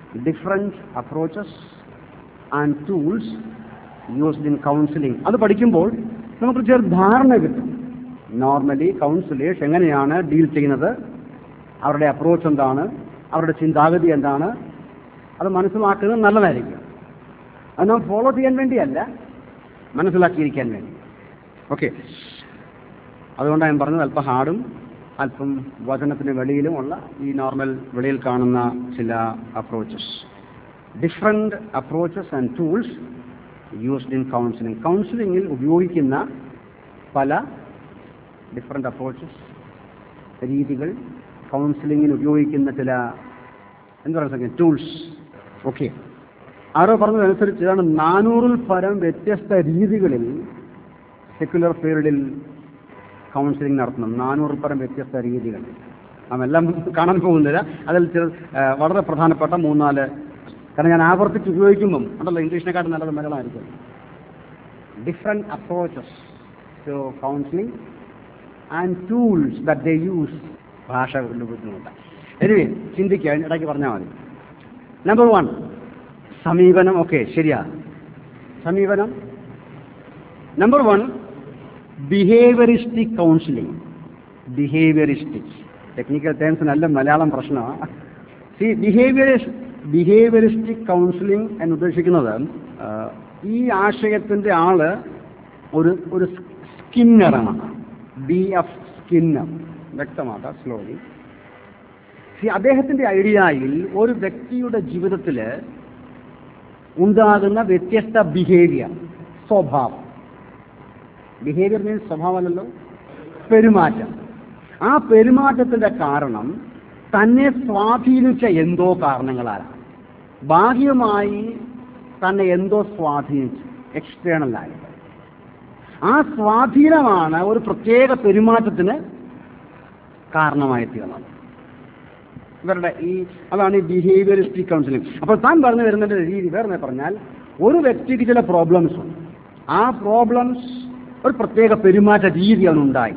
Different approaches and tools used in counselling അത് പഠിക്കുമ്പോൾ നമുക്ക് ചെറു ധാരണ കിട്ടും നോർമലി കൗൺസിലേഴ്സ് എങ്ങനെയാണ് ഡീൽ ചെയ്യുന്നത് അവരുടെ അപ്രോച്ച് എന്താണ് അവരുടെ ചിന്താഗതി എന്താണ് അത് മനസ്സിലാക്കുന്നത് നല്ലതായിരിക്കും അത് നാം ഫോളോ ചെയ്യാൻ വേണ്ടിയല്ല മനസ്സിലാക്കിയിരിക്കാൻ വേണ്ടി ഓക്കെ അതുകൊണ്ടാണ് ഞാൻ പറഞ്ഞത് അല്പം ഹാർഡും അല്പം വചനത്തിന് വെളിയിലുമുള്ള ഈ നോർമൽ വെളിയിൽ കാണുന്ന ചില approaches different approaches and tools used in counselling കൗൺസിലിംഗിൽ ഉപയോഗിക്കുന്ന പല ഡിഫറെൻ്റ് അപ്രോച്ചസ് രീതികൾ കൗൺസിലിങ്ങിന് ഉപയോഗിക്കുന്ന ചില എന്താ പറയുക ടൂൾസ് ഓക്കെ ആരോ പറഞ്ഞതനുസരിച്ച് ഏതാണ്ട് നാനൂറിൽ പരം വ്യത്യസ്ത രീതികളിൽ സെക്യുലർ ഫീൽഡിൽ കൗൺസിലിംഗ് നടത്തുന്നത് നാനൂറിൽ പരം വ്യത്യസ്ത രീതികൾ നാം എല്ലാം കാണാൻ പോകുന്നില്ല അതിൽ ചില ആ, വളരെ പ്രധാനപ്പെട്ട മൂന്നാല് കാരണം ഞാൻ ആവർത്തിച്ച് ഉപയോഗിക്കുമ്പം ഉണ്ടല്ലോ ഇംഗ്ലീഷിനെക്കാട്ടും നല്ലത് മലയാളമായിരിക്കും different approaches to counselling and tools that they use ഭാഷ കൊണ്ട് ബുദ്ധിമുട്ട് എനിവേ ചിന്തിക്കുക ഇടയ്ക്ക് പറഞ്ഞാൽ മതി നമ്പർ വൺ സമീപനം ഓക്കെ ശരിയാ സമീപനം number one behaviouristic counselling behaviouristic technical terms നല്ല മലയാളം പ്രശ്നമാണ് സി ബിഹേവിയറിസ് ബിഹേവിയറിസ്റ്റിക് കൗൺസിലിംഗ് എന്ന് ഉദ്ദേശിക്കുന്നത് ആ, ഈ ആശയത്തിൻ്റെ ആള് ഒരു ഒരു സ്കിന്നറാണ് ബി എഫ് സ്കിന്നർ വ്യക്തമാക്കാം സ്ലോലി സി അദ്ദേഹത്തിൻ്റെ ഐഡിയയിൽ ഒരു വ്യക്തിയുടെ ജീവിതത്തിൽ ഉണ്ടാകുന്ന വ്യത്യസ്ത ബിഹേവിയർ സ്വഭാവം ബിഹേവിയർ മീൻസ് സ്വഭാവമല്ലല്ലോ പെരുമാറ്റം ആ പെരുമാറ്റത്തിന്റെ കാരണം തന്നെ സ്വാധീനിച്ച എന്തോ കാരണങ്ങളാലാണ് ബാഹ്യമായി തന്നെ എന്തോ സ്വാധീനിച്ചു എക്സ്റ്റേണലായി ആ സ്വാധീനമാണ് ഒരു പ്രത്യേക പെരുമാറ്റത്തിന് കാരണമായി തീർന്നത് ഇവരുടെ ഈ അതാണ് ഈ ബിഹേവിയറിസ്റ്റിക് കൗൺസിലിംഗ് അപ്പോൾ താൻ പറഞ്ഞു വരുന്നതിന്റെ രീതി വേറെ പറഞ്ഞാൽ ഒരു വ്യക്തിക്ക് ചില പ്രോബ്ലംസ് ഉണ്ട് ആ പ്രോബ്ലംസ് ഒരു പ്രത്യേക പെരുമാറ്റ രീതി അവനുണ്ടായി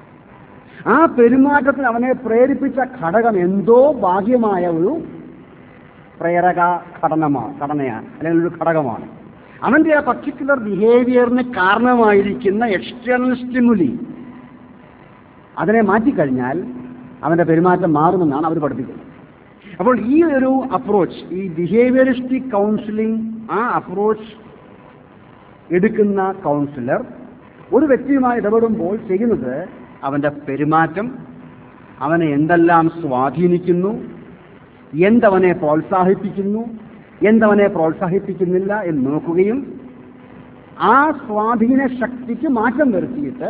ആ പെരുമാറ്റത്തിന് അവനെ പ്രേരിപ്പിച്ച ഘടകം എന്തോ ഭാഗ്യമായ ഒരു പ്രേരക ഘടനമാണ് ഘടനയാണ് അല്ലെങ്കിൽ ഒരു ഘടകമാണ് അവന്റെ ആ പർട്ടിക്കുലർ ബിഹേവിയറിന് കാരണമായിരിക്കുന്ന എക്സ്റ്റേണൽ സ്റ്റിമുലി അതിനെ മാറ്റിക്കഴിഞ്ഞാൽ അവന്റെ പെരുമാറ്റം മാറുമെന്നാണ് അവർ പഠിപ്പിക്കുന്നത് അപ്പോൾ ഈ ഒരു അപ്രോച്ച് ഈ ബിഹേവിയറിസ്റ്റിക് കൗൺസിലിംഗ് ആ അപ്രോച്ച് എടുക്കുന്ന കൗൺസിലർ ഒരു വ്യക്തിയുമായി ഇടപെടുമ്പോൾ ചെയ്യുന്നത് അവന്റെ പെരുമാറ്റം അവനെ എന്തെല്ലാം സ്വാധീനിക്കുന്നു എന്തവനെ പ്രോത്സാഹിപ്പിക്കുന്നു എന്തവനെ പ്രോത്സാഹിപ്പിക്കുന്നില്ല എന്ന് നോക്കുകയും ആ സ്വാധീന ശക്തിക്ക് മാറ്റം വരുത്തിയിട്ട്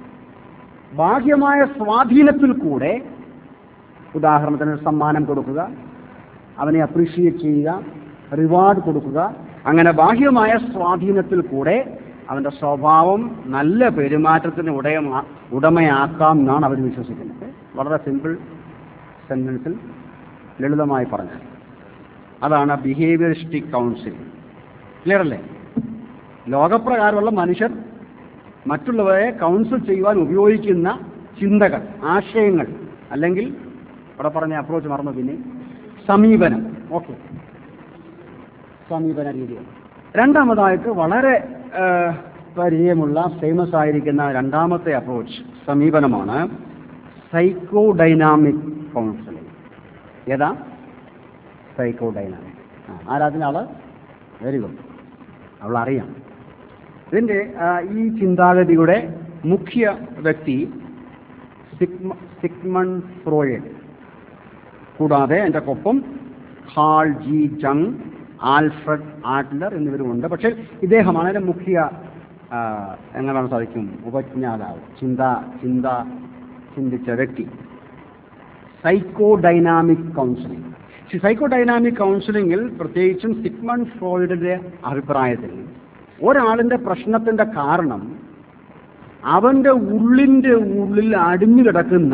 ബാഹ്യമായ സ്വാധീനത്തിൽ കൂടെ ഉദാഹരണത്തിന് ഒരു സമ്മാനം കൊടുക്കുക അവനെ അപ്രീഷിയേറ്റ് ചെയ്യുക റിവാർഡ് കൊടുക്കുക അങ്ങനെ ബാഹ്യമായ സ്വാധീനത്തിൽ കൂടെ അവന്റെ സ്വഭാവം നല്ല പെരുമാറ്റത്തിന് ഉടയമാ ഉടമയാക്കാം എന്നാണ് അവർ വിശ്വസിക്കുന്നത് വളരെ സിമ്പിൾ സെന്റൻസിൽ ലളിതമായി പറഞ്ഞത് അതാണ് ബിഹേവിയറിസ്റ്റിക് കൗൺസിൽ ക്ലിയർ അല്ലേ ലോകപ്രകാരമുള്ള മനുഷ്യർ മറ്റുള്ളവരെ കൗൺസിൽ ചെയ്യുവാൻ ഉപയോഗിക്കുന്ന ചിന്തകൾ ആശയങ്ങൾ അല്ലെങ്കിൽ ഇവിടെ പറഞ്ഞ അപ്രോച്ച് മറന്നു പിന്നെ സമീപനം ഓക്കെ സമീപന രീതികൾ രണ്ടാമതായിട്ട് വളരെ ആ, പരിചയമുള്ള ഫേമസ് ആയിരിക്കുന്ന രണ്ടാമത്തെ അപ്രോച്ച് സമീപനമാണ് സൈക്കോ ഡൈനാമിക് കൗൺസിലിംഗ് ഏതാ സൈക്കോ ഡൈനാമിക് ആ ആരാധന ആള് വെരി ഗുഡ് അവൾ അറിയാം ഇതിൻ്റെ ആ, ഈ ചിന്താഗതിയുടെ മുഖ്യ വ്യക്തി സിഗ്മ സിഗ്മൺ ഫ്രോയിഡ് കൂടാതെ എൻ്റെ ഒപ്പം Hall G Jung Alfred Adler എന്നിവരുമുണ്ട് പക്ഷേ ഇദ്ദേഹമാണ് അതിൻ്റെ മുഖ്യ ആ, എങ്ങനെയാണ് സാധിക്കും ഉപജ്ഞാതാവ് ചിന്ത ചിന്ത ചിന്തിച്ച വ്യക്തി psychodynamic counselling psycho psychodynamic കൗൺസിലിംഗിൽ പ്രത്യേകിച്ചും സിഗ്മൺ ഫ്രോയിഡിന്റെ അഭിപ്രായത്തിൽ ഒരാളിന്റെ പ്രശ്നത്തിന്റെ കാരണം അവന്റെ ഉള്ളിന്റെ ഉള്ളിൽ അടിഞ്ഞു കിടക്കുന്ന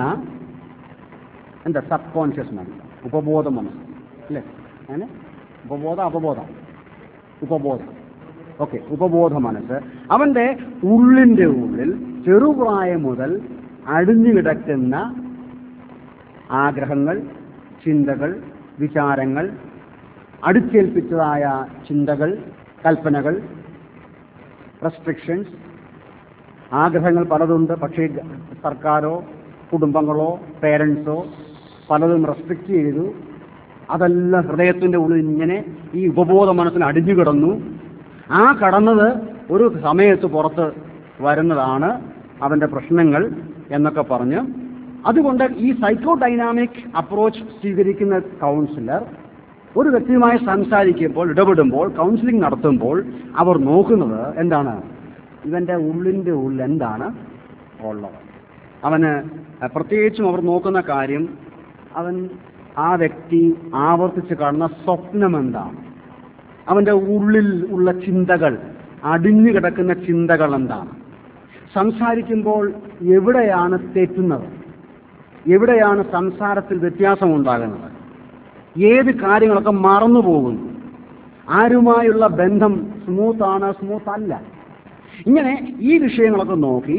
എന്താ സബ് കോൺഷ്യസ് മനസ്സ് ഉപബോധ മനസ്സ് അല്ലേ അങ്ങനെ ഉപബോധ അപബോധം ഉപബോധം ഓക്കെ ഉപബോധ മനസ്സ് അവന്റെ ഉള്ളിന്റെ ഉള്ളിൽ ചെറുപ്രായം മുതൽ അടിഞ്ഞു കിടക്കുന്ന ആഗ്രഹങ്ങൾ ചിന്തകൾ വിചാരങ്ങൾ അടിച്ചേൽപ്പിച്ചതായ ചിന്തകൾ കൽപ്പനകൾ റെസ്ട്രിക്ഷൻസ് ആഗ്രഹങ്ങൾ പലതുണ്ട് പക്ഷേ ഗ- സർക്കാരോ കുടുംബങ്ങളോ പേരൻസോ പലതും റെസ്ട്രിക്റ്റ് ചെയ്തു അതെല്ലാം ഹൃദയത്തിന്റെ ഉള്ളിൽ ഇങ്ങനെ ഈ ഉപബോധ മനസ്സിൽ അടിഞ്ഞു കിടന്നു ആ കടന്നത് ഒരു സമയത്ത് പുറത്ത് വരുന്നതാണ് അവന്റെ പ്രശ്നങ്ങൾ എന്നൊക്കെ പറഞ്ഞ് അതുകൊണ്ട് ഈ സൈക്കോ ഡൈനാമിക് അപ്രോച്ച് സ്വീകരിക്കുന്ന കൗൺസിലർ ഒരു വ്യക്തിയുമായി സംസാരിക്കുമ്പോൾ ഇടപെടുമ്പോൾ കൗൺസിലിംഗ് നടത്തുമ്പോൾ അവർ നോക്കുന്നത് എന്താണ് ഇവന്റെ ഉള്ളിന്റെ ഉള്ളിൽ എന്താണ് ഉള്ളത് അവന് പ്രത്യേകിച്ചും അവർ നോക്കുന്ന കാര്യം അവൻ ആ വ്യക്തി ആവർത്തിച്ച് കാണുന്ന സ്വപ്നം എന്താണ് അവന്റെ ഉള്ളിൽ ഉള്ള ചിന്തകൾ അടിഞ്ഞു കിടക്കുന്ന ചിന്തകൾ എന്താണ് സംസാരിക്കുമ്പോൾ എവിടെയാണ് തെറ്റുന്നത് എവിടെയാണ് സംസാരത്തിൽ വ്യത്യാസമുണ്ടാകുന്നത് ഏത് കാര്യങ്ങളൊക്കെ മറന്നു പോകുന്നു ആരുമായുള്ള ബന്ധം സ്മൂത്ത് ആണ് സ്മൂത്ത് അല്ല ഇങ്ങനെ ഈ വിഷയങ്ങളൊക്കെ നോക്കി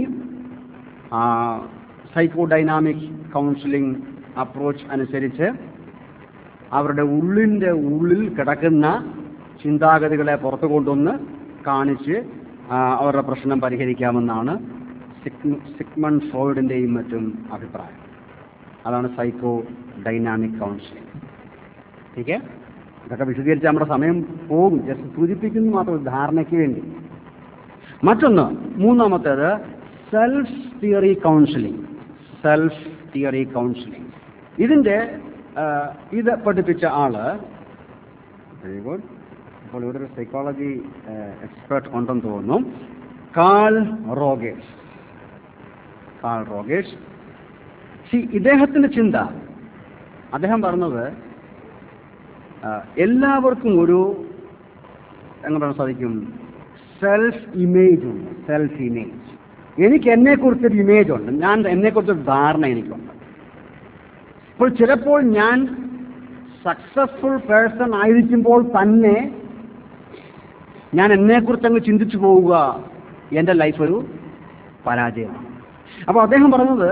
സൈക്കോ ഡൈനാമിക് കൗൺസിലിംഗ് അപ്രോച്ച് അനുസരിച്ച് അവരുടെ ഉള്ളിൻ്റെ ഉള്ളിൽ കിടക്കുന്ന ചിന്താഗതികളെ പുറത്തു കൊണ്ടുവന്ന് കാണിച്ച് ആ, അവരുടെ പ്രശ്നം പരിഹരിക്കാമെന്നാണ് സിഗ്മ- സിഗ്മൺ ഫ്രോയിഡിൻ്റെയും മറ്റും അഭിപ്രായം അതാണ് സൈക്കോ ഡൈനാമിക് കൗൺസിലിംഗ് ഓക്കെ ഇതൊക്കെ വിശദീകരിച്ച് നമ്മുടെ സമയം പോകും ജസ്റ്റ് സൂചിപ്പിക്കുന്നു മാത്രം ഒരു ധാരണയ്ക്ക് വേണ്ടി മറ്റൊന്ന് മൂന്നാമത്തേത് self theory counselling self theory counselling ഇതിൻ്റെ ആ, ഇത് പഠിപ്പിച്ച ആള് വെരി ഗുഡ് അപ്പോൾ ഇവിടെ ഒരു സൈക്കോളജി എക്സ്പേർട്ട് ഉണ്ടെന്ന് തോന്നുന്നു കാൾ റോഗേഷ് കാൾ റോഗേഷ് സി ഇദ്ദേഹത്തിന്റെ ചിന്ത അദ്ദേഹം പറഞ്ഞത് ആ, എല്ലാവർക്കും ഒരു എങ്ങനെ പറയാൻ സാധിക്കും സെൽഫ് ഇമേജ് ഉണ്ട് സെൽഫ് ഇമേജ് എനിക്ക് എന്നെക്കുറിച്ചൊരു ഇമേജ് ഉണ്ട് ഞാൻ എന്നെക്കുറിച്ചൊരു ധാരണ എനിക്കുണ്ട് അപ്പോൾ ചിലപ്പോൾ ഞാൻ സക്സസ്ഫുൾ പേഴ്സൺ ആയിരിക്കുമ്പോൾ തന്നെ ഞാൻ എന്നെക്കുറിച്ച് അങ്ങ് ചിന്തിച്ചു പോവുക എൻ്റെ ലൈഫ് ഒരു പരാജയമാണ് അപ്പോൾ അദ്ദേഹം പറഞ്ഞത്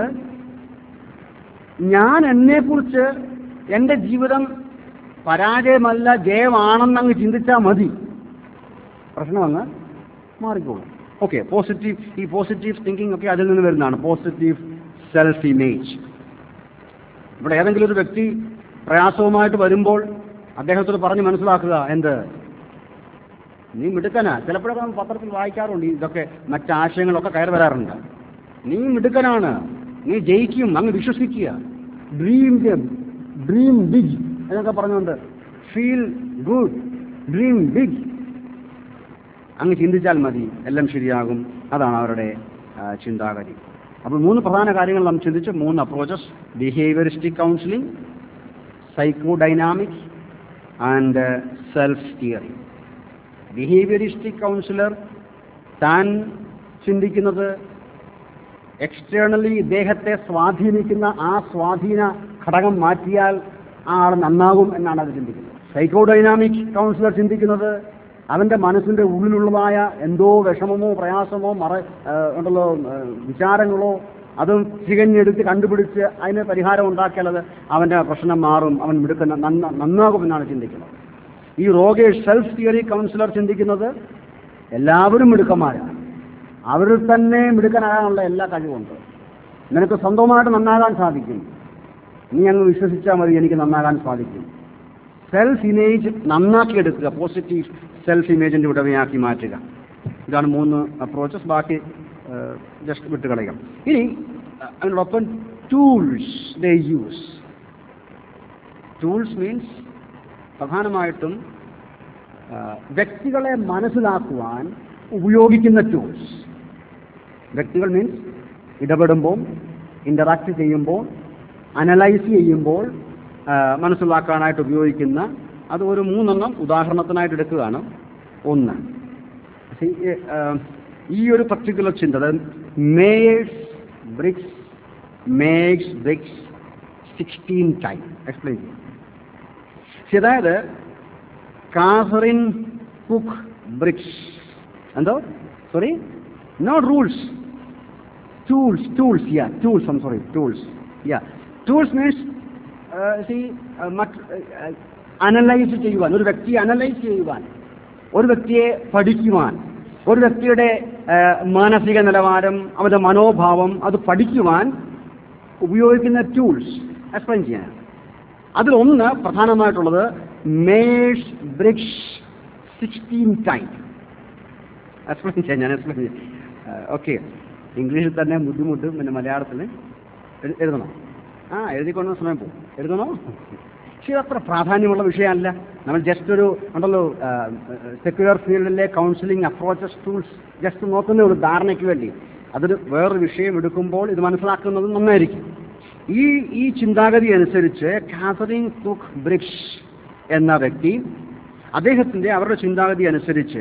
ഞാൻ എന്നെക്കുറിച്ച് എൻ്റെ ജീവിതം പരാജയമല്ല ജയമാണെന്ന് അങ്ങ് ചിന്തിച്ചാൽ മതി പ്രശ്നമങ്ങ് മാറിക്കോളും ഓക്കെ പോസിറ്റീവ് ഈ പോസിറ്റീവ് തിങ്കിങ് ഒക്കെ അതിൽ നിന്ന് വരുന്നതാണ് പോസിറ്റീവ് സെൽഫ് ഇമേജ് ഇവിടെ ഏതെങ്കിലും ഒരു വ്യക്തി പ്രയാസവുമായിട്ട് വരുമ്പോൾ അദ്ദേഹത്തോട് പറഞ്ഞ് മനസ്സിലാക്കുക എന്ത് നീ മിടുക്കനാ ചിലപ്പോഴൊക്കെ നമ്മൾ പത്രത്തിൽ വായിക്കാറുണ്ട് ഇതൊക്കെ മറ്റാശയങ്ങളൊക്കെ കയറി വരാറുണ്ട് നീ മിടുക്കനാണ് നീ ജയിക്കും അങ്ങ് വിശ്വസിക്കുക ഡ്രീം ഡ്രീം ബിഗ് എന്നൊക്കെ പറഞ്ഞുകൊണ്ട് ഫീൽ ഗുഡ് ഡ്രീം ബിഗ് അങ്ങ് ചിന്തിച്ചാൽ മതി എല്ലാം ശരിയാകും അതാണ് അവരുടെ ആ, ചിന്താഗതി അപ്പോൾ മൂന്ന് പ്രധാന കാര്യങ്ങൾ നാം ചിന്തിച്ചു മൂന്ന് approaches behaviouristic counselling psycho dynamic and self theory behaviouristic counsellor താൻ ചിന്തിക്കുന്നത് എക്സ്റ്റേണലി ഇദ്ദേഹത്തെ സ്വാധീനിക്കുന്ന ആ സ്വാധീന ഘടകം മാറ്റിയാൽ ആ ആൾ നന്നാകും എന്നാണ് അത് ചിന്തിക്കുന്നത് സൈക്കോ ഡൈനാമിക് കൗൺസിലർ ചിന്തിക്കുന്നത് അവന്റെ മനസ്സിന്റെ ഉള്ളിലുള്ളതായ എന്തോ വിഷമമോ പ്രയാസമോ മറ ആ, ഉണ്ടല്ലോ ആ, വിചാരങ്ങളോ അതും ചികഞ്ഞെടുത്ത് കണ്ടുപിടിച്ച് അതിന് പരിഹാരം ഉണ്ടാക്കിയാൽ അത് അവന്റെ പ്രശ്നം മാറും അവൻ മിടുക്കുന്ന നന്ന നന്നാകുമെന്നാണ് ചിന്തിക്കുന്നത് ഈ റോഗേഷ് സെൽഫ് തിയറി കൗൺസിലർ ചിന്തിക്കുന്നത് എല്ലാവരും മിടുക്കന്മാരാണ് അവരിൽ തന്നെ മിടുക്കനാകാനുള്ള എല്ലാ കഴിവുണ്ട് നിനക്ക് സ്വന്തമായിട്ട് നന്നാകാൻ സാധിക്കും നീ അങ്ങ് വിശ്വസിച്ചാൽ മതി എനിക്ക് നന്നാകാൻ സാധിക്കും സെൽഫ് ഇമേജ് നന്നാക്കിയെടുക്കുക പോസിറ്റീവ് സെൽഫ് ഇമേജിന്റെ ഉടമയാക്കി മാറ്റുക ഇതാണ് മൂന്ന് അപ്രോച്ചസ് ബാക്കി ജസ്റ്റ് വിട്ടുകളയാം ഇനി അഹ് അതിനോടൊപ്പം tools they use tools means പ്രധാനമായിട്ടും ആ, വ്യക്തികളെ മനസ്സിലാക്കുവാൻ ഉപയോഗിക്കുന്ന ടൂൾസ് വ്യക്തികൾ മീൻസ് ഇടപെടുമ്പോൾ ഇൻ്ററാക്ട് ചെയ്യുമ്പോൾ അനലൈസ് ചെയ്യുമ്പോൾ ആ, മനസ്സിലാക്കാനായിട്ട് ഉപയോഗിക്കുന്ന അത് ഒരു മൂന്നെണ്ണം ഉദാഹരണത്തിനായിട്ട് എടുക്കുകയാണ് ഒന്ന് See, ആ, ഈ ഒരു പർട്ടിക്കുലർ ചിന്ത അതായത് Myers Briggs Myers Briggs sixteen time explain ചെയ്യും See, അതായത് കാസറിൻ കുക്ക് ബ്രിക്സ് എന്തോ sorry not rules tools, tools, yeah, tools, I'm sorry, tools, yeah. Tools means, uh, see, uh, mat- uh, uh, analyse ചെയ്യുവാൻ ഒരു വ്യക്തിയെ analyse ചെയ്യുവാൻ ഒരു വ്യക്തിയെ പഠിക്കുവാൻ ഒരു വ്യക്തിയുടെ ആ, മാനസിക നിലവാരം അവരുടെ മനോഭാവം അത് പഠിക്കുവാൻ ഉപയോഗിക്കുന്ന ടൂൾസ് എക്സ്പ്ലെയിൻ ചെയ്യാൻ അതിലൊന്ന് പ്രധാനമായിട്ടുള്ളത് Myers Briggs sixteen time explain ചെയ്യാം ഞാൻ എക്സ്പ്ലെയിൻ ചെയ്യാം ഓക്കെ ഇംഗ്ലീഷിൽ തന്നെ ബുദ്ധിമുട്ടും പിന്നെ മലയാളത്തിൽ എഴു- എഴുതണം ആ എഴുതിക്കൊണ്ട് സമയം പോകും എഴുതണോ പക്ഷേ ഇത് അത്ര പ്രാധാന്യമുള്ള വിഷയമല്ല നമ്മൾ ജസ്റ്റ് ഒരു ഉണ്ടല്ലോ സെക്യുലർ ഫീൽഡിലെ കൗൺസിലിംഗ് അപ്രോച്ചസ് ടൂൾസ് ജസ്റ്റ് നോക്കുന്ന ഒരു ധാരണയ്ക്ക് വേണ്ടി അതൊരു വേറൊരു വിഷയം എടുക്കുമ്പോൾ ഇത് മനസ്സിലാക്കുന്നത് നന്നായിരിക്കും ഈ ഈ ചിന്താഗതി അനുസരിച്ച് കാതറിൻ കുക്ക് ബ്രിക്സ് എന്ന വ്യക്തി അദ്ദേഹത്തിന്റെ അവരുടെ ചിന്താഗതി അനുസരിച്ച്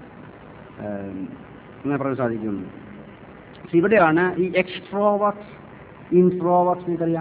ഏം, എങ്ങനെ പറയാൻ സാധിക്കും ഇവിടെയാണ് ഈ എക്സ്ട്രോവർട്ട് ഇൻട്രോവർട്ട് നിങ്ങൾക്കറിയാം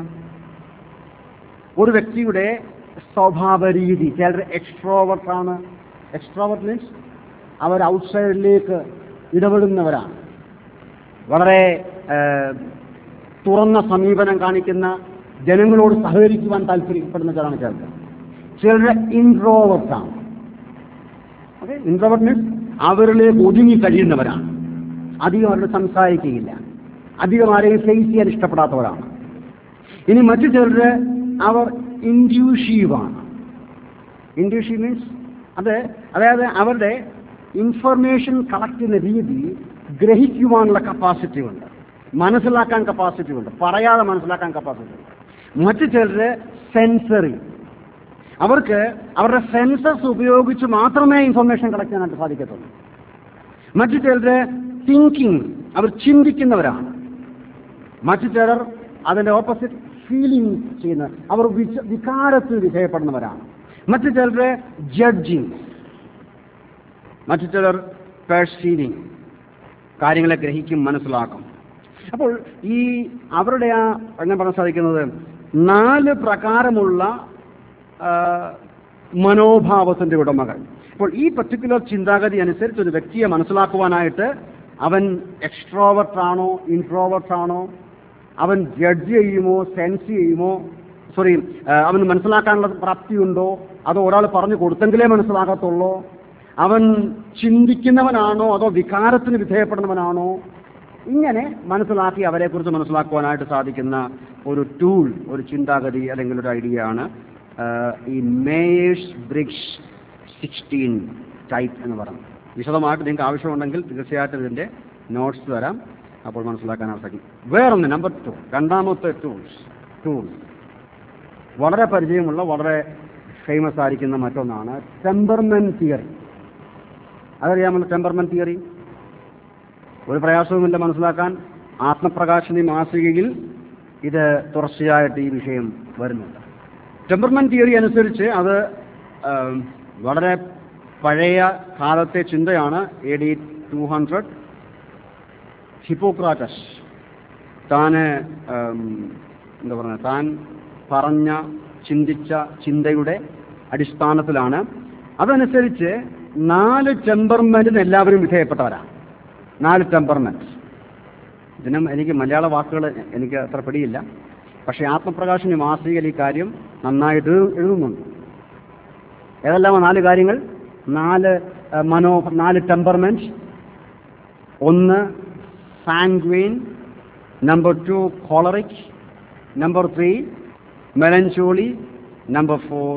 ഒരു വ്യക്തിയുടെ സ്വഭാവ രീതി ചിലർ എക്സ്ട്രോവർട്ട് ആണ് എക്സ്ട്രോവർട്ട് മീൻസ് അവർ ഔട്ട്സൈഡിലേക്ക് ഇടപെടുന്നവരാണ് വളരെ ഏഹ്, തുറന്ന സമീപനം കാണിക്കുന്ന ജനങ്ങളോട് സഹകരിക്കുവാൻ താല്പര്യപ്പെടുന്ന ചിലരാണ് ചിലർ ചിലരുടെ ഇൻട്രോവർട്ടാണ് ഓക്കെ ഇൻട്രോവർട്ട് മീൻസ് അവരിലേക്ക് ഒതുങ്ങി കഴിയുന്നവരാണ് അധികം അവരോട് സംസാരിക്കുകയില്ല അധികം ആരെയും ഫേസ് ചെയ്യാൻ ഇഷ്ടപ്പെടാത്തവരാണ് ഇനി മറ്റു ചിലര് അവർ ഇൻഡ്യൂഷീവാണ് ഇൻഡ്യൂഷീവ് മീൻസ് അത് അതായത് അവരുടെ ഇൻഫർമേഷൻ കളക്ട് ചെയ്യുന്ന രീതി ഗ്രഹിക്കുവാനുള്ള കപ്പാസിറ്റി ഉണ്ട് മനസ്സിലാക്കാൻ കപ്പാസിറ്റി ഉണ്ട് പറയാതെ മനസ്സിലാക്കാൻ കപ്പാസിറ്റി ഉണ്ട് മറ്റു ചിലര് സെൻസറി അവർക്ക് അവരുടെ സെൻസസ് ഉപയോഗിച്ച് മാത്രമേ ഇൻഫർമേഷൻ കളക്ട് ചെയ്യാനായിട്ട് സാധിക്കത്തുള്ളൂ മറ്റു ചിലര് തിങ്കിങ് അവർ ചിന്തിക്കുന്നവരാണ് മറ്റു ചിലർ അതിന്റെ ഓപ്പോസിറ്റ് ഫീലിംഗ് ചെയ്യുന്ന അവർ വിച- വികാരത്തിൽ വിധേയപ്പെടുന്നവരാണ് മറ്റു ചിലര് ജഡ്ജിങ് മറ്റു ചിലർ പെർസീവിങ് കാര്യങ്ങളെ ഗ്രഹിക്കും മനസ്സിലാക്കും അപ്പോൾ ഈ അവരുടെ ആ എങ്ങനെ പറയാൻ സാധിക്കുന്നത് നാല് പ്രകാരമുള്ള ആ, മനോഭാവത്തിന്റെ ഉടമകൾ അപ്പോൾ ഈ പർട്ടിക്കുലർ ചിന്താഗതി അനുസരിച്ച് ഒരു വ്യക്തിയെ മനസ്സിലാക്കുവാനായിട്ട് അവൻ എക്സ്ട്രോവർട്ട് ആണോ ഇൻട്രോവർട്ട് ആണോ അവൻ ജഡ്ജ് ചെയ്യുമോ സെൻസ് ചെയ്യുമോ സോറി അവന് മനസ്സിലാക്കാനുള്ള പ്രാപ്തിയുണ്ടോ അതോ ഒരാൾ പറഞ്ഞു കൊടുത്തെങ്കിലേ മനസ്സിലാകത്തുള്ളൂ അവൻ ചിന്തിക്കുന്നവനാണോ അതോ വികാരത്തിന് വിധേയപ്പെടുന്നവനാണോ ഇങ്ങനെ മനസ്സിലാക്കി അവരെക്കുറിച്ച് മനസ്സിലാക്കുവാനായിട്ട് സാധിക്കുന്ന ഒരു ടൂൾ ഒരു ചിന്താഗതി അല്ലെങ്കിൽ ഒരു ഐഡിയ ആണ് ആഹ്, ഈ മേയേഴ്സ് ബ്രിക്സ് സിക്സ്റ്റീൻ ടൈപ്പ് എന്ന് പറയുന്നത് വിശദമായിട്ട് നിങ്ങൾക്ക് ആവശ്യമുണ്ടെങ്കിൽ തീർച്ചയായിട്ടും ഇതിൻ്റെ നോട്ട്സ് തരാം അപ്പോൾ മനസ്സിലാക്കാൻ സാധിക്കും വേറൊന്ന് നമ്പർ ടു രണ്ടാമത്തെ ടൂൾസ് ടൂൾ വളരെ പരിചയമുള്ള വളരെ ഫേമസ് ആയിരിക്കുന്ന മറ്റൊന്നാണ് ടെമ്പർമെന്റ് തിയറി അതറിയാമല്ലോ ടെമ്പർമെന്റ് തിയറി ഒരു പ്രയാസവുമില്ല മനസ്സിലാക്കാൻ ആത്മപ്രകാശിനി മാസികയിൽ ഇത് തുടർച്ചയായിട്ട് ഈ വിഷയം വരുന്നുണ്ട് ടെമ്പർമെന്റ് തിയറി അനുസരിച്ച് അത് ആം, വളരെ പഴയ കാലത്തെ ചിന്തയാണ് A D two hundred Hippocrates താന് ആം, എന്താ പറയുക താൻ പറഞ്ഞ ചിന്തിച്ച ചിന്തയുടെ അടിസ്ഥാനത്തിലാണ് അതനുസരിച്ച് നാല് ടെമ്പർമെന്റിന് എല്ലാവരും വിധേയപ്പെട്ടവരാണ് നാല് ടെമ്പർമെന്റ് ഇതിനും എനിക്ക് മലയാള വാക്കുകൾ എനിക്ക് അത്ര പിടിയില്ല പക്ഷേ ആത്മപ്രകാശിനി മാസികയിൽ ഈ കാര്യം നന്നായിട്ട് എഴു- എഴുതുന്നുണ്ട് ഏതെല്ലാം നാല് കാര്യങ്ങൾ നാല് ആ, മനോ നാല് ടെമ്പർമെന്റ് ഒന്ന് sanguine number two choleric number three melancholy number four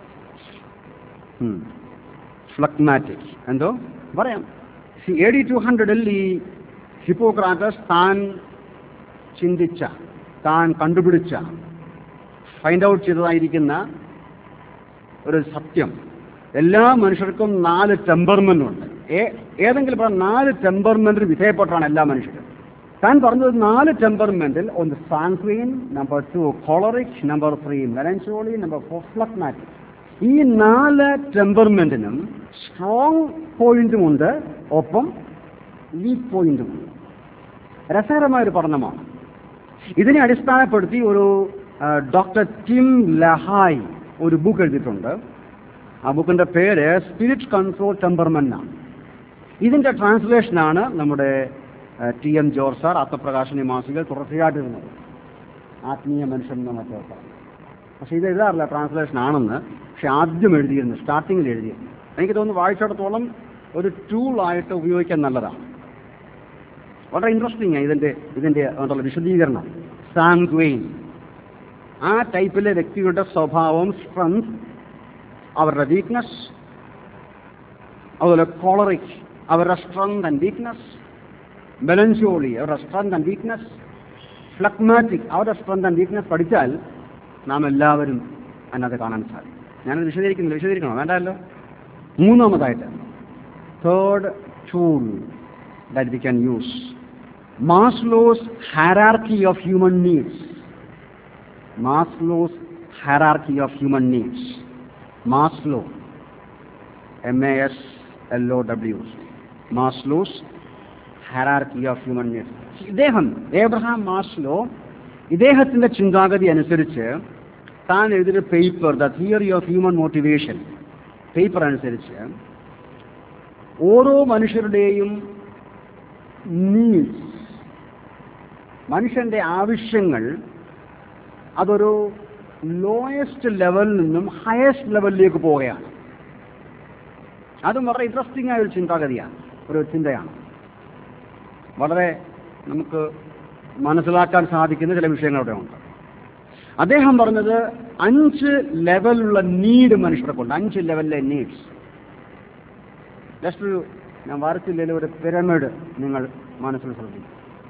phlegmatic എന്തോ പറയാം എ ഡി ടു ഹൺഡ്രഡിൽ ഈ ഹിപ്പോക്രാറ്റസ് താൻ ചിന്തിച്ച താൻ കണ്ടുപിടിച്ച ഫൈൻഡ് ഔട്ട് ചെയ്തതായിരിക്കുന്ന ഒരു സത്യം എല്ലാ മനുഷ്യർക്കും നാല് ടെമ്പർമെന്റ് ഉണ്ട് ഏ- ഏതെങ്കിലും പറഞ്ഞ നാല് ടെമ്പർമെന്റിന് വിധേയപ്പെട്ടാണ് എല്ലാ മനുഷ്യരും താൻ പറഞ്ഞത് നാല് ടെമ്പർമെന്റിൽ ഒന്ന് sanguine number two choleric number three melancholy number four phlegmatic ഈ നാല് ടെമ്പർമെന്റിനും സ്ട്രോങ് പോയിന്റുമുണ്ട് ഒപ്പം വീക്ക് പോയിന്റുമുണ്ട് രസകരമായ ഒരു പഠനമാണ് ഇതിനെ അടിസ്ഥാനപ്പെടുത്തി ഒരു ആ, ഡോക്ടർ ടിം ലഹായ് ഒരു ബുക്ക് എഴുതിയിട്ടുണ്ട് ആ ബുക്കിന്റെ പേര് സ്പിരിറ്റ് കൺട്രോൾ ടെമ്പർമെന്റ് ആണ് ഇതിന്റെ ട്രാൻസ്ലേഷനാണ് നമ്മുടെ ആ, ടി എം ജോർജ് സാർ ആത്മപ്രകാശനി മാസികയിൽ തുടർച്ചയായിട്ടിരുന്നത് ആത്മീയ മനുഷ്യൻ എന്ന മറ്റോ പക്ഷേ ഇത് എഴുതാറില്ല ട്രാൻസ്ലേഷൻ ആണെന്ന് പക്ഷെ ആദ്യം എഴുതിയിരുന്നു സ്റ്റാർട്ടിങ്ങിൽ എഴുതിയിരുന്നു എനിക്ക് തോന്നുന്നു വായിച്ചിടത്തോളം ഒരു ടൂളായിട്ട് ഉപയോഗിക്കാൻ നല്ലതാണ് വളരെ ഇൻട്രസ്റ്റിംഗ് ഇതിന്റെ ഇതിന്റെ അതുള്ള വിശദീകരണം സാങ്ക്വെയിൻ ആ ടൈപ്പിലെ വ്യക്തിയുടെ സ്വഭാവം സ്ട്രെങ്ത് അവരുടെ വീക്ക്നെസ് അതുപോലെ കോളറിക് അവരുടെ സ്ട്രെങ്ത് ആൻഡ് വീക്ക്നെസ് മെലൻസോളി അവരുടെ സ്ട്രെങ്ത് ആൻഡ് വീക്ക്നെസ് ഫ്ലഗ്മാറ്റിക് അവരുടെ സ്ട്രെങ്ത് ആൻഡ് വീക്ക്നെസ് പഠിച്ചാൽ നാം എല്ലാവരും അതിനകത്ത് കാണാൻ സാധിക്കും ഞാനത് വിശദീകരിക്കുന്നില്ല വിശദീകരിക്കണോ വേണ്ടല്ലോ മൂന്നാമതായിട്ട് third tool that we can use Maslow's hierarchy of human needs Maslow's hierarchy of human needs Maslow M A S L O W Maslow's hierarchy of human needs ഇദ്ദേഹം ഏബ്രഹാം മാസ്ലോ ഇദ്ദേഹത്തിന്റെ ചിന്താഗതി അനുസരിച്ച് താൻ എഴുതിയ paper the theory of human motivation paper അനുസരിച്ച് ഓരോ മനുഷ്യരുടെയും needs മനുഷ്യന്റെ ആവശ്യങ്ങൾ അതൊരു ലോയസ്റ്റ് ലെവലിൽ നിന്നും ഹയസ്റ്റ് ലെവലിലേക്ക് പോവുകയാണ് അതും വളരെ ഇൻട്രസ്റ്റിംഗ് ആയ ഒരു ചിന്താഗതിയാണ് ഒരു ചിന്തയാണ് വളരെ നമുക്ക് മനസ്സിലാക്കാൻ സാധിക്കുന്ന ചില വിഷയങ്ങളവിടെ ഉണ്ട് അദ്ദേഹം പറഞ്ഞത് അഞ്ച് ലെവലുള്ള നീഡ് മനുഷ്യരെ കൊണ്ട് അഞ്ച് ലെവലിലെ നീഡ്സ് ജസ്റ്റ് ഒരു ഞാൻ വരച്ചില്ലെങ്കിൽ ഒരു പിരമിഡ് നിങ്ങൾ മനസ്സിൽ ശ്രദ്ധിക്കും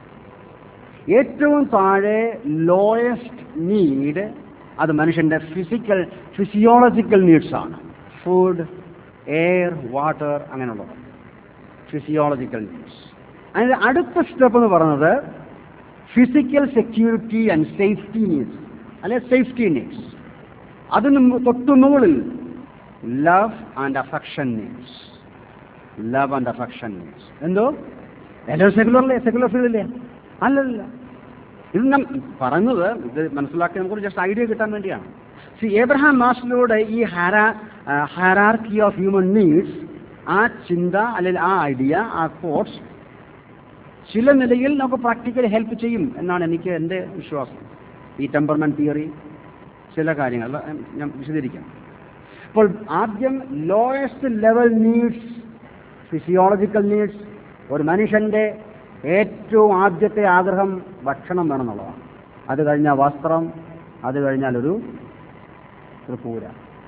ഏറ്റവും താഴെ ലോയസ്റ്റ് നീഡ് അത് മനുഷ്യന്റെ ഫിസിക്കൽ ഫിസിയോളജിക്കൽ നീഡ്സ് ആണ് ഫുഡ് എയർ വാട്ടർ അങ്ങനെയുള്ളത് ഫിസിയോളജിക്കൽ നീഡ്സ് അതിന്റെ അടുത്ത സ്റ്റെപ്പ് എന്ന് പറയുന്നത് physical security and safety needs അല്ലെ സേഫ്റ്റി നീഡ്സ് അതിന് മു- തൊട്ടു മുകളിൽ love and affection needs love and affection needs എന്തോ എല്ലാവരും സെക്കുലറല്ലേ സെക്കുലർ ഫീൽഡില്ലേ അല്ലല്ല ഇത് നാം പറഞ്ഞത് ഇത് മനസ്സിലാക്കി നമുക്ക് ജസ്റ്റ് ഐഡിയ കിട്ടാൻ വേണ്ടിയാണ് സി ഏബ്രഹാം മാസ്ലോയുടെ ഈ hiera hierarchy of human needs ആ ചിന്ത അല്ലെങ്കിൽ ആ ഐഡിയ ആ കോഴ്സ് ചില നിലയിൽ നമുക്ക് പ്രാക്ടിക്കലി ഹെൽപ്പ് ചെയ്യും എന്നാണ് എനിക്ക് എൻ്റെ വിശ്വാസം ഈ ടെമ്പർമെന്റ് തിയറി ചില കാര്യങ്ങൾ അത് ഞാൻ വിശദീകരിക്കാം അപ്പോൾ ആദ്യം lowest level needs physiological needs ഒരു മനുഷ്യന്റെ ഏറ്റവും ആദ്യത്തെ ആഗ്രഹം ഭക്ഷണം വേണമെന്നുള്ളതാണ് അത് കഴിഞ്ഞാൽ വസ്ത്രം അത് കഴിഞ്ഞാൽ ഒരു ഒരു പൂര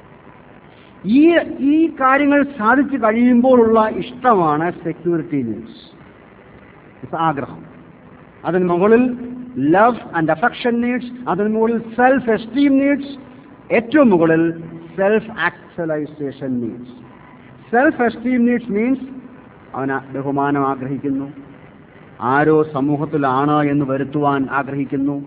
ഈ ഈ കാര്യങ്ങൾ സാധിച്ചു കഴിയുമ്പോഴുള്ള ഇഷ്ടമാണ് സെക്യൂരിറ്റി നീഡ്സ് ആഗ്രഹം അതിന് മുകളിൽ ലവ് ആൻഡ് അഫെക്ഷൻ നീഡ്സ് അതിന് മുകളിൽ സെൽഫ് എസ്റ്റീം നീഡ്സ് ഏറ്റവും മുകളിൽ self actualisation needs self esteem needs means അവന് ബഹുമാനം ആഗ്രഹിക്കുന്നു ആരോ സമൂഹത്തിലാണ് എന്ന് വരുത്തുവാൻ ആഗ്രഹിക്കുന്നു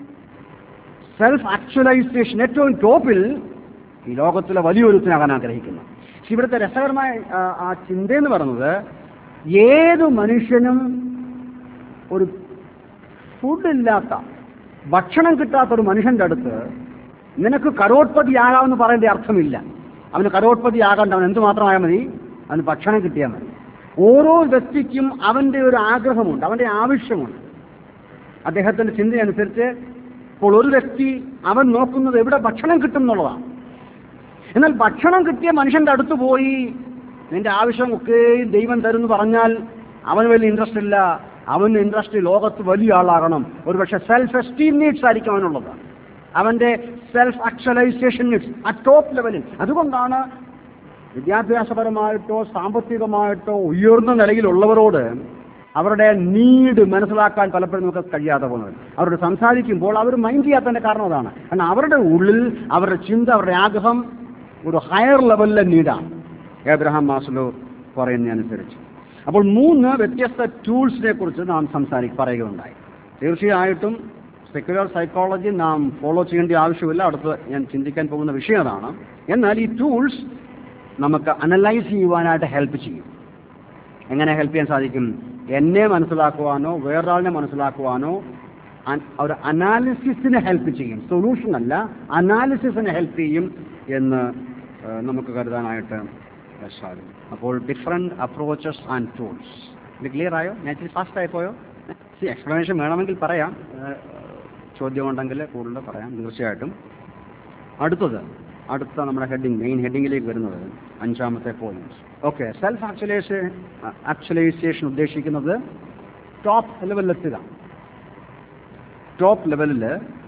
സെൽഫ് ആക്ച്വലൈസേഷൻ ഏറ്റവും ടോപ്പിൽ ഈ ലോകത്തിലെ വലിയൊരുത്തിനാകാൻ ആഗ്രഹിക്കുന്നു പക്ഷെ ഇവിടുത്തെ രസകരമായ ആ, ആ ചിന്തയെന്ന് പറയുന്നത് ഏത് മനുഷ്യനും ഒരു ഫുഡ് ഇല്ലാത്ത ഭക്ഷണം കിട്ടാത്ത ഒരു മനുഷ്യന്റെ അടുത്ത് നിനക്ക് കരോട്പതിയാകാമെന്ന് പറയേണ്ട അർത്ഥമില്ല അവന് കരോട്പതിയാകാണ്ട് അവൻ എന്തുമാത്രമായാൽ മതി അവന് ഭക്ഷണം കിട്ടിയാൽ മതി ഓരോ വ്യക്തിക്കും അവന്റെ ഒരു ആഗ്രഹമുണ്ട് അവന്റെ ആവശ്യമുണ്ട് അദ്ദേഹത്തിന്റെ ചിന്തയനുസരിച്ച് ഇപ്പോൾ ഒരു വ്യക്തി അവൻ നോക്കുന്നത് എവിടെ ഭക്ഷണം കിട്ടും എന്നുള്ളതാണ് എന്നാൽ ഭക്ഷണം കിട്ടിയ മനുഷ്യന്റെ അടുത്ത് പോയി നിന്റെ ആവശ്യം ഒക്കെ ദൈവം തരുമെന്ന് പറഞ്ഞാൽ അവന് വലിയ ഇൻട്രസ്റ്റ് ഇല്ല അവന് ഇൻട്രസ്റ്റ് ലോകത്ത് വലിയ ആളാകണം ഒരുപക്ഷെ സെൽഫ് എസ്റ്റീം നീഡ്സ് ആയിരിക്കും അവനുള്ളത് അവന്റെ സെൽഫ് ആക്ച്വലൈസേഷൻ നീഡ്സ് ആ ടോപ്പ് ലെവലിൽ അതുകൊണ്ടാണ് വിദ്യാഭ്യാസപരമായിട്ടോ സാമ്പത്തികമായിട്ടോ ഉയർന്ന നിലയിലുള്ളവരോട് അവരുടെ നീഡ് മനസ്സിലാക്കാൻ പലപ്പോഴും നമുക്ക് കഴിയാതെ പോകുന്നത് അവരോട് സംസാരിക്കുമ്പോൾ അവർ മൈൻഡ് ചെയ്യാത്തതിന്റെ കാരണം അതാണ് കാരണം അവരുടെ ഉള്ളിൽ അവരുടെ ചിന്ത അവരുടെ ആഗ്രഹം ഒരു ഹയർ ലെവലിലെ നീഡാണ് ഏബ്രഹാം മാസ്ലോ പറയുന്നതനുസരിച്ച് അപ്പോൾ മൂന്ന് വ്യത്യസ്ത ടൂൾസിനെ കുറിച്ച് നാം സംസാരി പറയുകയുണ്ടായി തീർച്ചയായിട്ടും സെക്യുലർ സൈക്കോളജി നാം ഫോളോ ചെയ്യേണ്ട ആവശ്യമില്ല അടുത്ത് ഞാൻ ചിന്തിക്കാൻ പോകുന്ന വിഷയം അതാണ് എന്നാൽ ഈ ടൂൾസ് നമുക്ക് അനലൈസ് ചെയ്യുവാനായിട്ട് ഹെൽപ്പ് ചെയ്യും എങ്ങനെ ഹെൽപ്പ് ചെയ്യാൻ സാധിക്കും എന്നെ മനസ്സിലാക്കുവാനോ വേറൊരാളിനെ മനസ്സിലാക്കുവാനോ അൻ- ഒരു അനാലിസിസിന് ഹെൽപ്പ് ചെയ്യും സൊല്യൂഷൻ അല്ല അനാലിസിസിന് ഹെൽപ്പ് ചെയ്യും എന്ന് ഏഹ്, നമുക്ക് കരുതാനായിട്ട് സാധിക്കും അപ്പോൾ ഡിഫറെൻറ്റ് അപ്രോച്ചസ് ആൻഡ് ടൂൾസ് ഇത് ക്ലിയർ ആയോ ഞാൻ ഇച്ചിരി ഫാസ്റ്റ് ആയിപ്പോയോ എക്സ്പ്ലനേഷൻ വേണമെങ്കിൽ പറയാം ഏഹ്, ചോദ്യമുണ്ടെങ്കിൽ കൂടുതൽ പറയാം തീർച്ചയായിട്ടും അടുത്തത് അടുത്ത നമ്മുടെ ഹെഡിങ് മെയിൻ ഹെഡിങ്ങിലേക്ക് വരുന്നത് അഞ്ചാമത്തെ point okay self actualisation actualisation ഉദ്ദേശിക്കുന്നത് ടോപ്പ് ലെവലിലെത്തുക ടോപ്പ് ലെവലിൽ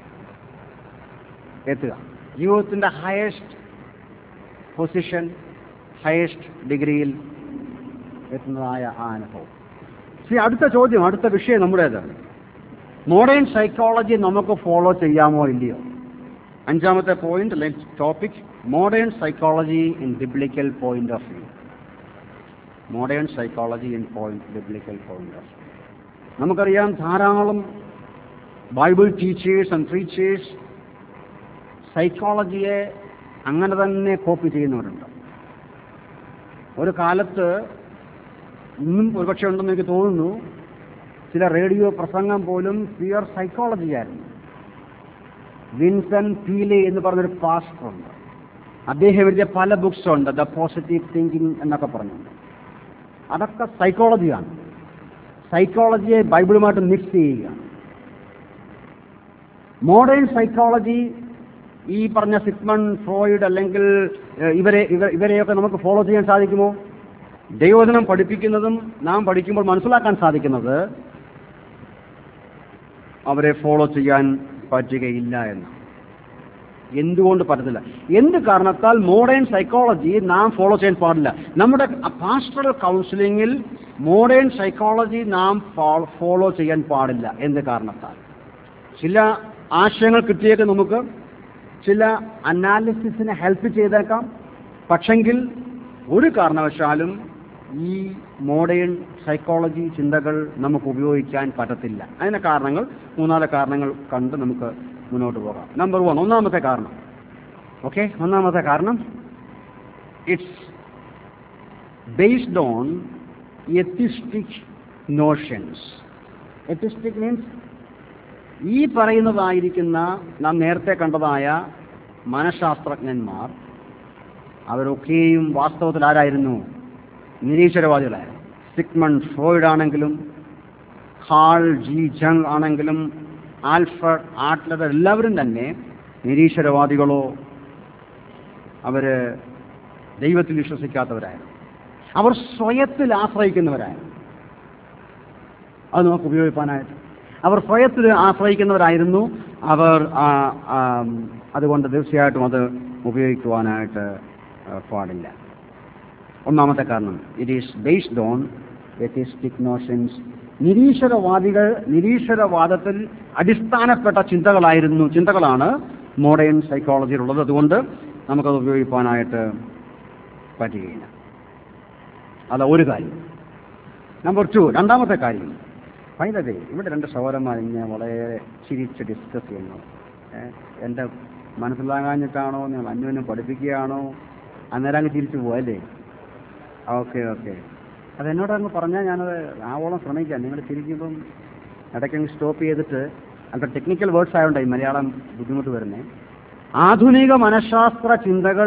എത്തുക ജീവിതത്തിൻ്റെ ഹയസ്റ്റ് പൊസിഷൻ ഹയസ്റ്റ് ഡിഗ്രിയിൽ എത്തുന്നതായ ആ അനുഭവം ശരി അടുത്ത ചോദ്യം അടുത്ത വിഷയം നമ്മുടേത് മോഡേൺ സൈക്കോളജി നമുക്ക് ഫോളോ ചെയ്യാമോ ഇല്ലയോ അഞ്ചാമത്തെ പോയിന്റ് അല്ലെങ്കിൽ topic modern psychology in biblical point of view modern psychology in point biblical point of view നമുക്കറിയാം ധാരാളം ബൈബിൾ ടീച്ചേഴ്സ് ആൻഡ് ടീച്ചേഴ്സ് സൈക്കോളജിയെ അങ്ങനെ തന്നെ കോപ്പി ചെയ്യുന്നവരുണ്ട് ഒരു കാലത്ത് ഇന്നും ഒരുപക്ഷെ ഉണ്ടെന്ന് എനിക്ക് തോന്നുന്നു ചില റേഡിയോ പ്രസംഗം പോലും പ്യുവർ സൈക്കോളജി ആയിരുന്നു വിൻസൻ പീലെ എന്ന് പറഞ്ഞൊരു പാസ്റ്റർ ഉണ്ട് അദ്ദേഹം എഴുതിയ പല ബുക്സ് ഉണ്ട് ദ പോസിറ്റീവ് തിങ്കിങ് എന്നൊക്കെ പറഞ്ഞുണ്ട് അതൊക്കെ സൈക്കോളജിയാണ് സൈക്കോളജിയെ ബൈബിളുമായിട്ട് മിക്സ് ചെയ്യുകയാണ് മോഡേൺ സൈക്കോളജി ഈ പറഞ്ഞ സിഗ്മൺ ഫ്രോയിഡ് അല്ലെങ്കിൽ ഏഹ്, ഇവരെ ഇവ- ഇവരെയൊക്കെ നമുക്ക് ഫോളോ ചെയ്യാൻ സാധിക്കുമോ ദൈവവചനം പഠിപ്പിക്കുന്നതും നാം പഠിക്കുമ്പോൾ മനസ്സിലാക്കാൻ സാധിക്കുന്നത് അവരെ ഫോളോ ചെയ്യാൻ പറ്റുകയില്ല എന്ന് എന്തുകൊണ്ട് പറ്റത്തില്ല എന്ത് കാരണത്താൽ മോഡേൺ സൈക്കോളജി നാം ഫോളോ ചെയ്യാൻ പാടില്ല നമ്മുടെ പാസ്റ്ററൽ കൗൺസിലിംഗിൽ മോഡേൺ സൈക്കോളജി നാം ഫോളോ ചെയ്യാൻ പാടില്ല എന്ത് കാരണത്താൽ ചില ആശയങ്ങൾ കിട്ടിയേക്ക് നമുക്ക് ചില അനാലിസിസിനെ ഹെൽപ്പ് ചെയ്തേക്കാം പക്ഷെങ്കിൽ ഒരു കാരണവശാലും ഈ മോഡേൺ സൈക്കോളജി ചിന്തകൾ നമുക്ക് ഉപയോഗിക്കാൻ പറ്റത്തില്ല അതിന് കാരണങ്ങൾ മൂന്നാല് കാരണങ്ങൾ കണ്ട് നമുക്ക് മുന്നോട്ട് പോകാം നമ്പർ വൺ ഒന്നാമത്തെ കാരണം ഓക്കെ ഒന്നാമത്തെ കാരണം it's based on atheistic notions atheistic means ഈ പറയുന്നതായിരിക്കുന്ന നാം നേരത്തെ കണ്ടതായ മനഃശാസ്ത്രജ്ഞന്മാർ അവരൊക്കെയും വാസ്തവത്തിൽ ആരായിരുന്നു നിരീശ്വരവാദികളായിരുന്നു സിഗ്മൺ ഫ്രോയിഡ് ആണെങ്കിലും ഹാൾ ജി ജങ് ആണെങ്കിലും ആൽഫർഡ് ആട്ലർ എല്ലാവരും തന്നെ നിരീശ്വരവാദികളോ അവര് ദൈവത്തിൽ വിശ്വസിക്കാത്തവരായിരുന്നു അവർ സ്വയത്തിൽ ആശ്രയിക്കുന്നവരായിരുന്നു അത് നമുക്ക് ഉപയോഗിക്കാനായിട്ട് അവർ സ്വയത്തിൽ ആശ്രയിക്കുന്നവരായിരുന്നു അവർ ആ, ആ, അതുകൊണ്ട് തീർച്ചയായിട്ടും അത് ഉപയോഗിക്കുവാനായിട്ട് ആ, പാടില്ല ഒന്നാമത്തെ കാരണം it is based on atheistic notions നിരീശ്വരവാദികൾ നിരീശ്വരവാദത്തിൽ അടിസ്ഥാനപ്പെട്ട ചിന്തകളായിരുന്നു ചിന്തകളാണ് മോഡേൺ സൈക്കോളജിയിലുള്ളത് അതുകൊണ്ട് നമുക്കത് ഉപയോഗിക്കാനായിട്ട് പറ്റുകയില്ല അല്ല ഒരു കാര്യം നമ്പർ ടു രണ്ടാമത്തെ കാര്യം ഫൈനലി ഇവിടെ രണ്ട് സഹോദരന്മാർ ഇങ്ങനെ വളരെ ചിരിച്ച് ഡിസ്കസ് ചെയ്യുന്നു ഏഹ്, എൻ്റെ മനസ്സിലാകാഞ്ഞിട്ടാണോ നിങ്ങൾ അന്യോന്യം പഠിപ്പിക്കുകയാണോ അന്നേരം അങ്ങ് തിരിച്ചു പോയല്ലേ ഓക്കെ ഓക്കെ അതെന്നോട് അങ്ങ് പറഞ്ഞാൽ ഞാനത് ആവോളം ശ്രമിക്കാം നിങ്ങൾ ചിരിക്കുമ്പം ഇടയ്ക്കങ്ങ് സ്റ്റോപ്പ് ചെയ്തിട്ട് അല്പം ടെക്നിക്കൽ വേർഡ്സ് ആയതുകൊണ്ട് ഈ മലയാളം ബുദ്ധിമുട്ട് വരുന്നത് ആധുനിക മനഃശാസ്ത്ര ചിന്തകൾ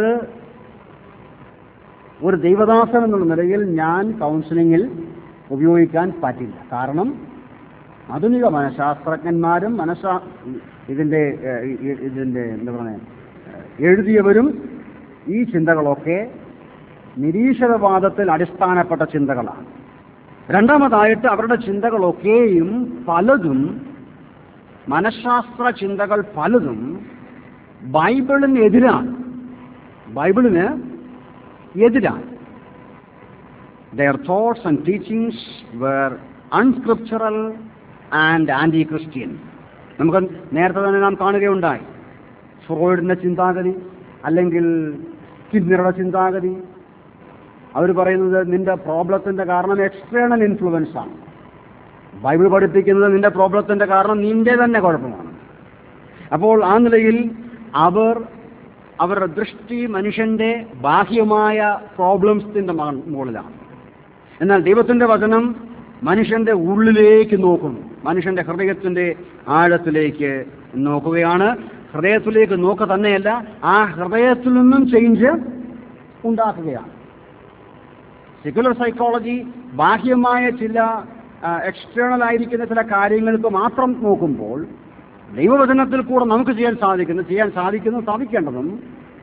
ഒരു ദൈവദാസൻ എന്നുള്ള നിലയിൽ ഞാൻ കൗൺസിലിങ്ങിൽ ഉപയോഗിക്കാൻ പറ്റില്ല കാരണം ആധുനിക മനഃശാസ്ത്രജ്ഞന്മാരും മനഃശാ ഇതിൻ്റെ ഏഹ്, ഇ- ഇ- ഇതിൻ്റെ എന്താ പറയുക എഴുതിയവരും ഈ ചിന്തകളൊക്കെ നിരീശ്വരവാദത്തിൽ അടിസ്ഥാനപ്പെട്ട ചിന്തകളാണ് രണ്ടാമതായിട്ട് അവരുടെ ചിന്തകളൊക്കെയും പലതും മനഃശാസ്ത്ര ചിന്തകൾ പലതും ബൈബിളിന് എതിരാണ് ബൈബിളിന് എതിരാണ് their thoughts and teachings were unscriptural and anti-Christian. നമുക്ക് നേരത്തെ തന്നെ നാം കാണുകയുണ്ടായി ഫ്രോയിഡിന്റെ ചിന്താഗതി അല്ലെങ്കിൽ കിന്നറുടെ ചിന്താഗതി അവർ പറയുന്നത് നിന്റെ പ്രോബ്ലത്തിന്റെ കാരണം എക്സ്റ്റേണൽ ഇൻഫ്ലുവൻസ് ആണ് ബൈബിൾ പഠിപ്പിക്കുന്നത് നിന്റെ പ്രോബ്ലത്തിന്റെ കാരണം നിന്റെ തന്നെ കുഴപ്പമാണ് അപ്പോൾ ആ നിലയിൽ അവർ അവരുടെ ദൃഷ്ടി മനുഷ്യന്റെ ബാഹ്യമായ പ്രോബ്ലംസിന്റെ മുകളിലാണ് എന്നാൽ ദൈവത്തിന്റെ വചനം മനുഷ്യന്റെ ഉള്ളിലേക്ക് നോക്കുന്നു മനുഷ്യന്റെ ഹൃദയത്തിന്റെ ആഴത്തിലേക്ക് നോക്കുകയാണ് ഹൃദയത്തിലേക്ക് നോക്കുക തന്നെയല്ല ആ ഹൃദയത്തിൽ നിന്നും ചേഞ്ച് ഉണ്ടാക്കുകയാണ് സെക്യുലർ സൈക്കോളജി ബാഹ്യമായ ചില എക്സ്റ്റേണൽ ആയിരിക്കുന്ന ചില കാര്യങ്ങൾക്ക് മാത്രം നോക്കുമ്പോൾ ദൈവവചനത്തിൽ കൂടെ നമുക്ക് ചെയ്യാൻ സാധിക്കുന്നു ചെയ്യാൻ സാധിക്കുന്നു സാധിക്കേണ്ടതും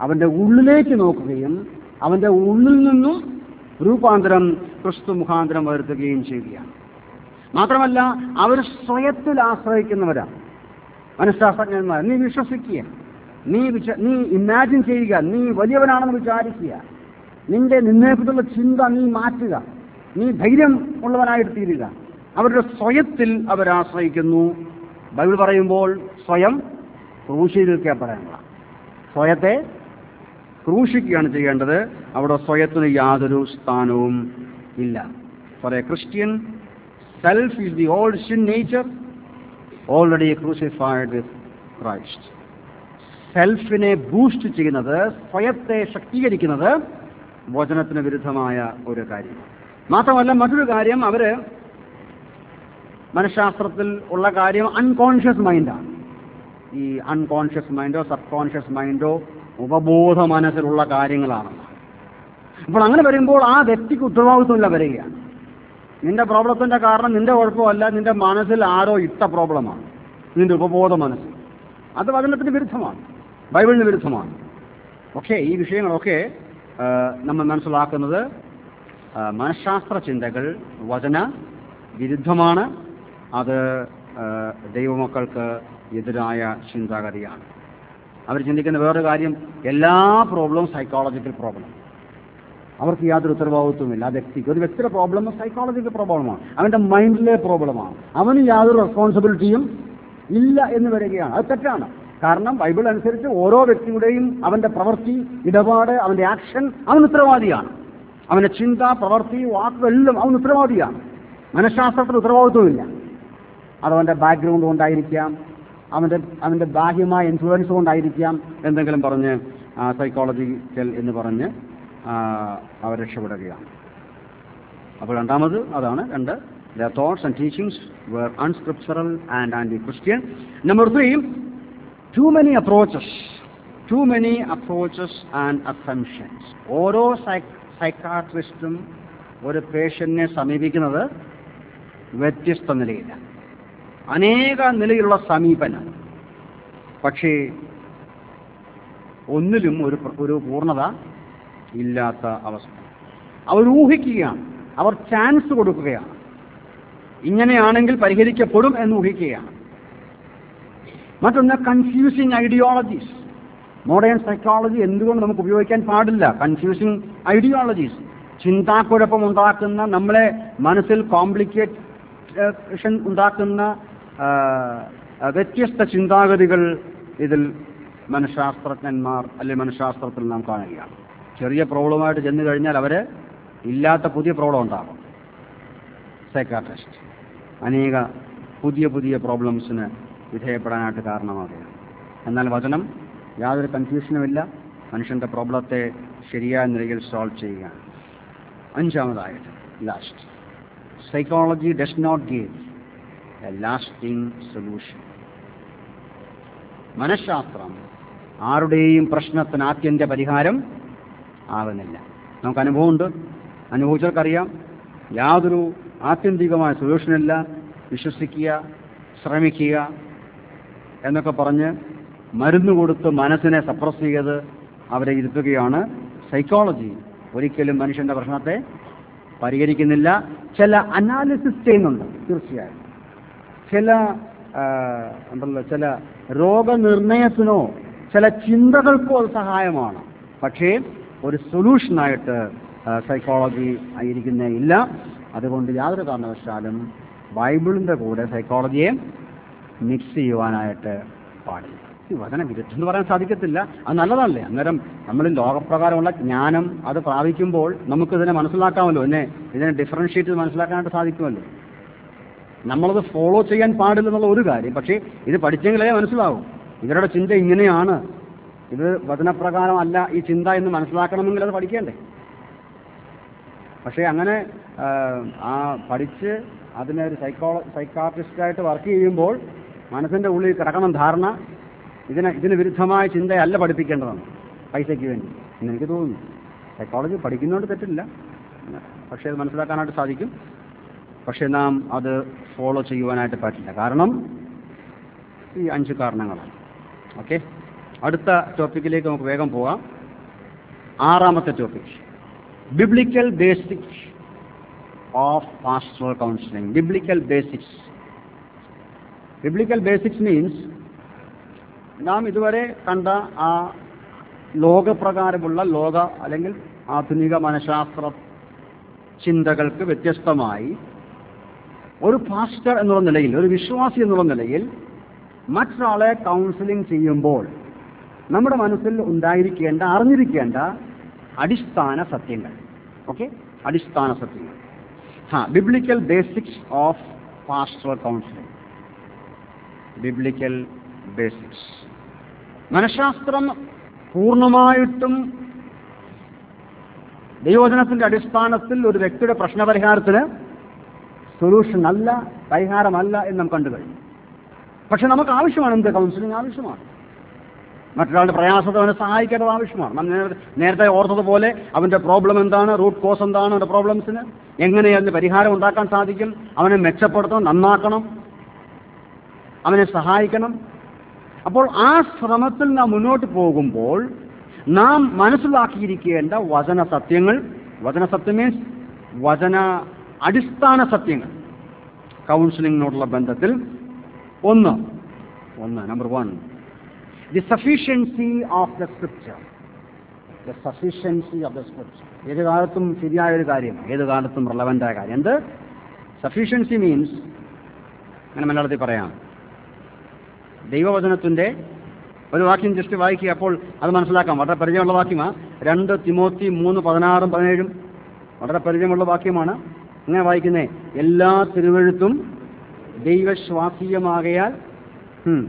അവന്റെ ഉള്ളിലേക്ക് നോക്കുകയും അവന്റെ ഉള്ളിൽ നിന്നും രൂപാന്തരം ക്രിസ്തു മുഖാന്തരം വരുത്തുകയും ചെയ്യുകയാണ് മാത്രമല്ല അവർ സ്വയത്തിൽ ആശ്രയിക്കുന്നവരാണ് മനഃശാസ്ത്രജ്ഞന്മാർ നീ വിശ്വസിക്കുക നീ വിശ നീ ഇമാജിൻ ചെയ്യുക നീ വലിയവനാണെന്ന് വിചാരിക്കുക നിന്റെ നിന്നേക്കുള്ള ചിന്ത നീ മാറ്റുക നീ ധൈര്യം ഉള്ളവനായിട്ട് തീരുക അവരുടെ സ്വയത്തിൽ അവർ ആശ്രയിക്കുന്നു ബൈബിൾ പറയുമ്പോൾ സ്വയം ക്രൂശിക്കപ്പെടാനുള്ള സ്വയത്തെ ക്രൂശിക്കുകയാണ് ചെയ്യേണ്ടത് അവിടെ സ്വയത്തിന് യാതൊരു സ്ഥാനവും ഇല്ല for a Christian self is the old sin nature already crucified with Christ സെൽഫിനെ ബൂസ്റ്റ് ചെയ്യുന്നത് സ്വയത്തെ ശക്തീകരിക്കുന്നത് വചനത്തിന് വിരുദ്ധമായ ഒരു കാര്യം മാത്രമല്ല മറ്റൊരു കാര്യം അവര് മനഃശാസ്ത്രത്തിൽ ഉള്ള കാര്യം അൺകോൺഷ്യസ് മൈൻഡാണ് ഈ അൺകോൺഷ്യസ് മൈൻഡോ സബ് കോൺഷ്യസ് മൈൻഡോ ഉപബോധ മനസ്സിലുള്ള കാര്യങ്ങളാണ് അപ്പോൾ അങ്ങനെ വരുമ്പോൾ ആ വ്യക്തിക്ക് ഉത്തരവാദിത്വമില്ല വരികയാണ് നിന്റെ പ്രോബ്ലത്തിന്റെ കാരണം നിന്റെ കുഴപ്പമല്ല നിന്റെ മനസ്സിൽ ആരോ ഇട്ട പ്രോബ്ലമാണ് നിന്റെ ഉപബോധ മനസ്സ് അത് വചനത്തിന് വിരുദ്ധമാണ് ബൈബിളിന് വിരുദ്ധമാണ് പക്ഷേ ഈ വിഷയങ്ങളൊക്കെ ആ, നമ്മൾ മനസ്സിലാക്കുന്നത് ആ, മനഃശാസ്ത്ര ചിന്തകൾ വചന വിരുദ്ധമാണ് അത് ആ, ദൈവമക്കൾക്ക് എതിരായ ചിന്താഗതിയാണ് അവർ ചിന്തിക്കുന്ന വേറൊരു കാര്യം എല്ലാ പ്രോബ്ലവും സൈക്കോളജിക്കൽ പ്രോബ്ലം അവർക്ക് യാതൊരു ഉത്തരവാദിത്വമില്ല ആ വ്യക്തിക്ക് ഒരു വ്യക്തിയുടെ പ്രോബ്ലം സൈക്കോളജിക്കൽ പ്രോബ്ലമാണ് അവന്റെ മൈൻഡിലെ പ്രോബ്ലമാണ് അവന് യാതൊരു റെസ്പോൺസിബിലിറ്റിയും ഇല്ല എന്ന് വരികയാണ് അത് തെറ്റാണ് കാരണം ബൈബിൾ അനുസരിച്ച് ഓരോ വ്യക്തിയുടെയും അവന്റെ പ്രവൃത്തി ഇടപാട് അവന്റെ ആക്ഷൻ അവൻ ഉത്തരവാദിയാണ് അവന്റെ ചിന്ത പ്രവൃത്തി വാക്ക് എല്ലാം അവൻ ഉത്തരവാദിയാണ് മനഃശാസ്ത്രത്തിന് ഉത്തരവാദിത്വമില്ല അതവന്റെ ബാക്ക്ഗ്രൗണ്ട് കൊണ്ടായിരിക്കാം അവന്റെ അവന്റെ ബാഹ്യമായ ഇൻഫ്ലുവൻസ് കൊണ്ടായിരിക്കാം എന്തെങ്കിലും പറഞ്ഞ് സൈക്കോളജിക്കൽ എന്ന് പറഞ്ഞ് ആ, അവർ രക്ഷപ്പെടുകയാണ് അപ്പോൾ രണ്ടാമത് അതാണ് രണ്ട് the thoughts and teachings were unscriptural and anti Christian number three too many approaches too many approaches and assumptions ഓരോ സൈക്കാട്രിസ്റ്റും ഒരു പേഷ്യന്റിനെ സമീപിക്കുന്നത് വ്യത്യസ്ത നിലയിലാണ് അനേക നിലയിലുള്ള സമീപനം പക്ഷേ ഒന്നിലും ഒരു പ്ര- ഒരു പൂർണ്ണത ഇല്ലാത്ത അവസ്ഥ അവർ ഊഹിക്കുകയാണ് അവർ ചാൻസ് കൊടുക്കുകയാണ് ഇങ്ങനെയാണെങ്കിൽ പരിഹരിക്കപ്പെടും എന്ന് ഊഹിക്കുകയാണ് മറ്റൊന്ന് കൺഫ്യൂസിങ് ഐഡിയോളജീസ് മോഡേൺ സൈക്കോളജി എന്തുകൊണ്ട് നമുക്ക് ഉപയോഗിക്കാൻ പാടില്ല കൺഫ്യൂസിങ് ഐഡിയോളജീസ് ചിന്താക്കുഴപ്പം ഉണ്ടാക്കുന്ന നമ്മളെ മനസ്സിൽ കോംപ്ലിക്കേഷൻ ഉണ്ടാക്കുന്ന ആ, ആ, വ്യത്യസ്ത ചിന്താഗതികൾ ഇതിൽ മനഃശാസ്ത്രജ്ഞന്മാർ അല്ലെങ്കിൽ മനഃശാസ്ത്രത്തിൽ നാം കാണുകയാണ് ചെറിയ പ്രോബ്ലമായിട്ട് ചെന്ന് കഴിഞ്ഞാൽ അവര് ഇല്ലാത്ത പുതിയ പ്രോബ്ലം ഉണ്ടാകും സൈക്കാട്രിസ്റ്റ് അനേക പുതിയ പുതിയ പ്രോബ്ലംസിന് വിധേയപ്പെടാനായിട്ട് കാരണമാകുകയാണ് എന്നാൽ വചനം യാതൊരു കൺഫ്യൂഷനുമില്ല മനുഷ്യന്റെ പ്രോബ്ലത്തെ ശരിയായ നിലയിൽ സോൾവ് ചെയ്യുകയാണ് അഞ്ചാമതായിട്ട് last psychology does not give a lasting solution മനഃശാസ്ത്രം ആരുടെയും പ്രശ്നത്തിന് ആത്യന്ത പരിഹാരം ആകുന്നില്ല നമുക്ക് അനുഭവമുണ്ട് അനുഭവിച്ചവർക്കറിയാം യാതൊരു ആത്യന്തികമായ സൊല്യൂഷനില്ല വിശ്വസിക്കുക ശ്രമിക്കുക എന്നൊക്കെ പറഞ്ഞ് മരുന്ന് കൊടുത്ത് മനസ്സിനെ സപ്രസ് ചെയ്ത് അവരെ ഇരുത്തുകയാണ് സൈക്കോളജി ഒരിക്കലും മനുഷ്യന്റെ പ്രശ്നത്തെ പരിഹരിക്കുന്നില്ല ചില അനാലിസിസ് ചെയ്യുന്നുണ്ട് തീർച്ചയായും ചില ആ, ഉണ്ടല്ലോ ചില രോഗനിർണയത്തിനോ ചില ചിന്തകൾക്കോ അത് സഹായമാണ് പക്ഷേ ഒരു സൊല്യൂഷനായിട്ട് സൈക്കോളജി ആയിരിക്കുന്നേ ഇല്ല അതുകൊണ്ട് യാതൊരു കാരണവശാലും ബൈബിളിന്റെ കൂടെ സൈക്കോളജിയെ മിക്സ് ചെയ്യുവാനായിട്ട് പാടില്ല ഈ വചന വിരുദ്ധം എന്ന് പറയാൻ സാധിക്കത്തില്ല അത് നല്ലതല്ലേ അന്നേരം നമ്മൾ ലോകപ്രകാരമുള്ള ജ്ഞാനം അത് പ്രാപിക്കുമ്പോൾ നമുക്കിതിനെ മനസ്സിലാക്കാമല്ലോ എന്നെ ഇതിനെ ഡിഫറൻഷിയേറ്റ് ചെയ്ത് മനസ്സിലാക്കാനായിട്ട് സാധിക്കുമല്ലോ നമ്മളത് ഫോളോ ചെയ്യാൻ പാടില്ലെന്നുള്ള ഒരു കാര്യം പക്ഷേ ഇത് പഠിച്ചെങ്കിലേ മനസ്സിലാവും ഇവരുടെ ചിന്ത ഇങ്ങനെയാണ് ഇത് വചനപ്രകാരം അല്ല ഈ ചിന്ത എന്ന് മനസ്സിലാക്കണമെങ്കിൽ അത് പഠിക്കേണ്ടേ പക്ഷേ അങ്ങനെ ആ, ആ പഠിച്ച് അതിനെ ഒരു സൈക്കോള സൈക്കാട്രിസ്റ്റായിട്ട് വർക്ക് ചെയ്യുമ്പോൾ മനസ്സിൻ്റെ ഉള്ളിൽ കിടക്കണം ധാരണ ഇതിന് ഇതിന് വിരുദ്ധമായ ചിന്തയല്ല പഠിപ്പിക്കേണ്ടതാണ് പൈസയ്ക്ക് വേണ്ടി എന്ന് എനിക്ക് തോന്നുന്നു സൈക്കോളജി പഠിക്കുന്നതുകൊണ്ട് തെറ്റില്ല പക്ഷേ അത് മനസ്സിലാക്കാനായിട്ട് സാധിക്കും പക്ഷേ നാം അത് ഫോളോ ചെയ്യുവാനായിട്ട് പറ്റില്ല കാരണം ഈ അഞ്ച് കാരണങ്ങളാണ് ഓക്കെ അടുത്ത ടോപ്പിക്കിലേക്ക് നമുക്ക് വേഗം പോകാം ആറാമത്തെ topic biblical basics of pastoral counselling biblical basics biblical basics means നാം ഇതുവരെ കണ്ട ആ ലോകപ്രകാരമുള്ള ലോക അല്ലെങ്കിൽ ആധുനിക മനഃശാസ്ത്ര ചിന്തകൾക്ക് വ്യത്യസ്തമായി ഒരു പാസ്റ്റർ എന്നുള്ള നിലയിൽ ഒരു വിശ്വാസി എന്നുള്ള നിലയിൽ മറ്റൊരാളെ കൗൺസിലിംഗ് ചെയ്യുമ്പോൾ നമ്മുടെ മനസ്സിൽ ഉണ്ടായിരിക്കേണ്ട അറിഞ്ഞിരിക്കേണ്ട അടിസ്ഥാന സത്യങ്ങൾ ഓക്കെ അടിസ്ഥാന സത്യങ്ങൾ ആ biblical basics of pastoral counselling biblical basics മനഃശാസ്ത്രം പൂർണ്ണമായിട്ടും ദൈവവചനത്തിന്റെ അടിസ്ഥാനത്തിൽ ഒരു വ്യക്തിയുടെ പ്രശ്നപരിഹാരത്തിന് സൊല്യൂഷൻ അല്ല പരിഹാരമല്ല എന്ന് നാം കണ്ടു കഴിഞ്ഞു പക്ഷെ നമുക്ക് ആവശ്യമാണ് എന്ത് കൗൺസിലിംഗ് ആവശ്യമാണ് മറ്റൊരാളുടെ പ്രയാസത്തെ അവനെ സഹായിക്കേണ്ടത് ആവശ്യമാണ് നാം നേരത്തെ നേരത്തെ ഓർത്തതുപോലെ അവന്റെ പ്രോബ്ലം എന്താണ് റൂട്ട് കോസ് എന്താണ് അവന്റെ പ്രോബ്ലംസിന് എങ്ങനെ അതിന് പരിഹാരം ഉണ്ടാക്കാൻ സാധിക്കും അവനെ മെച്ചപ്പെടുത്തണം നന്നാക്കണം അവനെ സഹായിക്കണം അപ്പോൾ ആ ശ്രമത്തിൽ നാം മുന്നോട്ട് പോകുമ്പോൾ നാം മനസ്സിലാക്കിയിരിക്കേണ്ട വചന സത്യങ്ങൾ വചന സത്യം മീൻസ് വചന അടിസ്ഥാന സത്യങ്ങൾ കൗൺസിലിങ്ങിനോടുള്ള ബന്ധത്തിൽ ഒന്ന് ഒന്ന് number one the sufficiency of the scripture the sufficiency of the scripture ഏത് കാലത്തും ശരിയായ ഒരു കാര്യം ഏത് കാലത്തും റെലവൻ്റായ കാര്യം എന്ത് സഫീഷ്യൻസി മീൻസ് അങ്ങനെ മലയാളത്തിൽ പറയാം ദൈവവചനത്തിൻ്റെ ഒരു വാക്യം ജസ്റ്റ് വായിക്കുക അപ്പോൾ അത് മനസ്സിലാക്കാം വളരെ പരിചയമുള്ള വാക്യമാണ് രണ്ട് തിമോത്തി മൂന്ന് പതിനാറും പതിനേഴും വളരെ പരിചയമുള്ള വാക്യമാണ് ഇങ്ങനെ വായിക്കുന്നേ എല്ലാ തിരുവഴുത്തും ദൈവശ്വാസീയമാകയാൽ ഉം.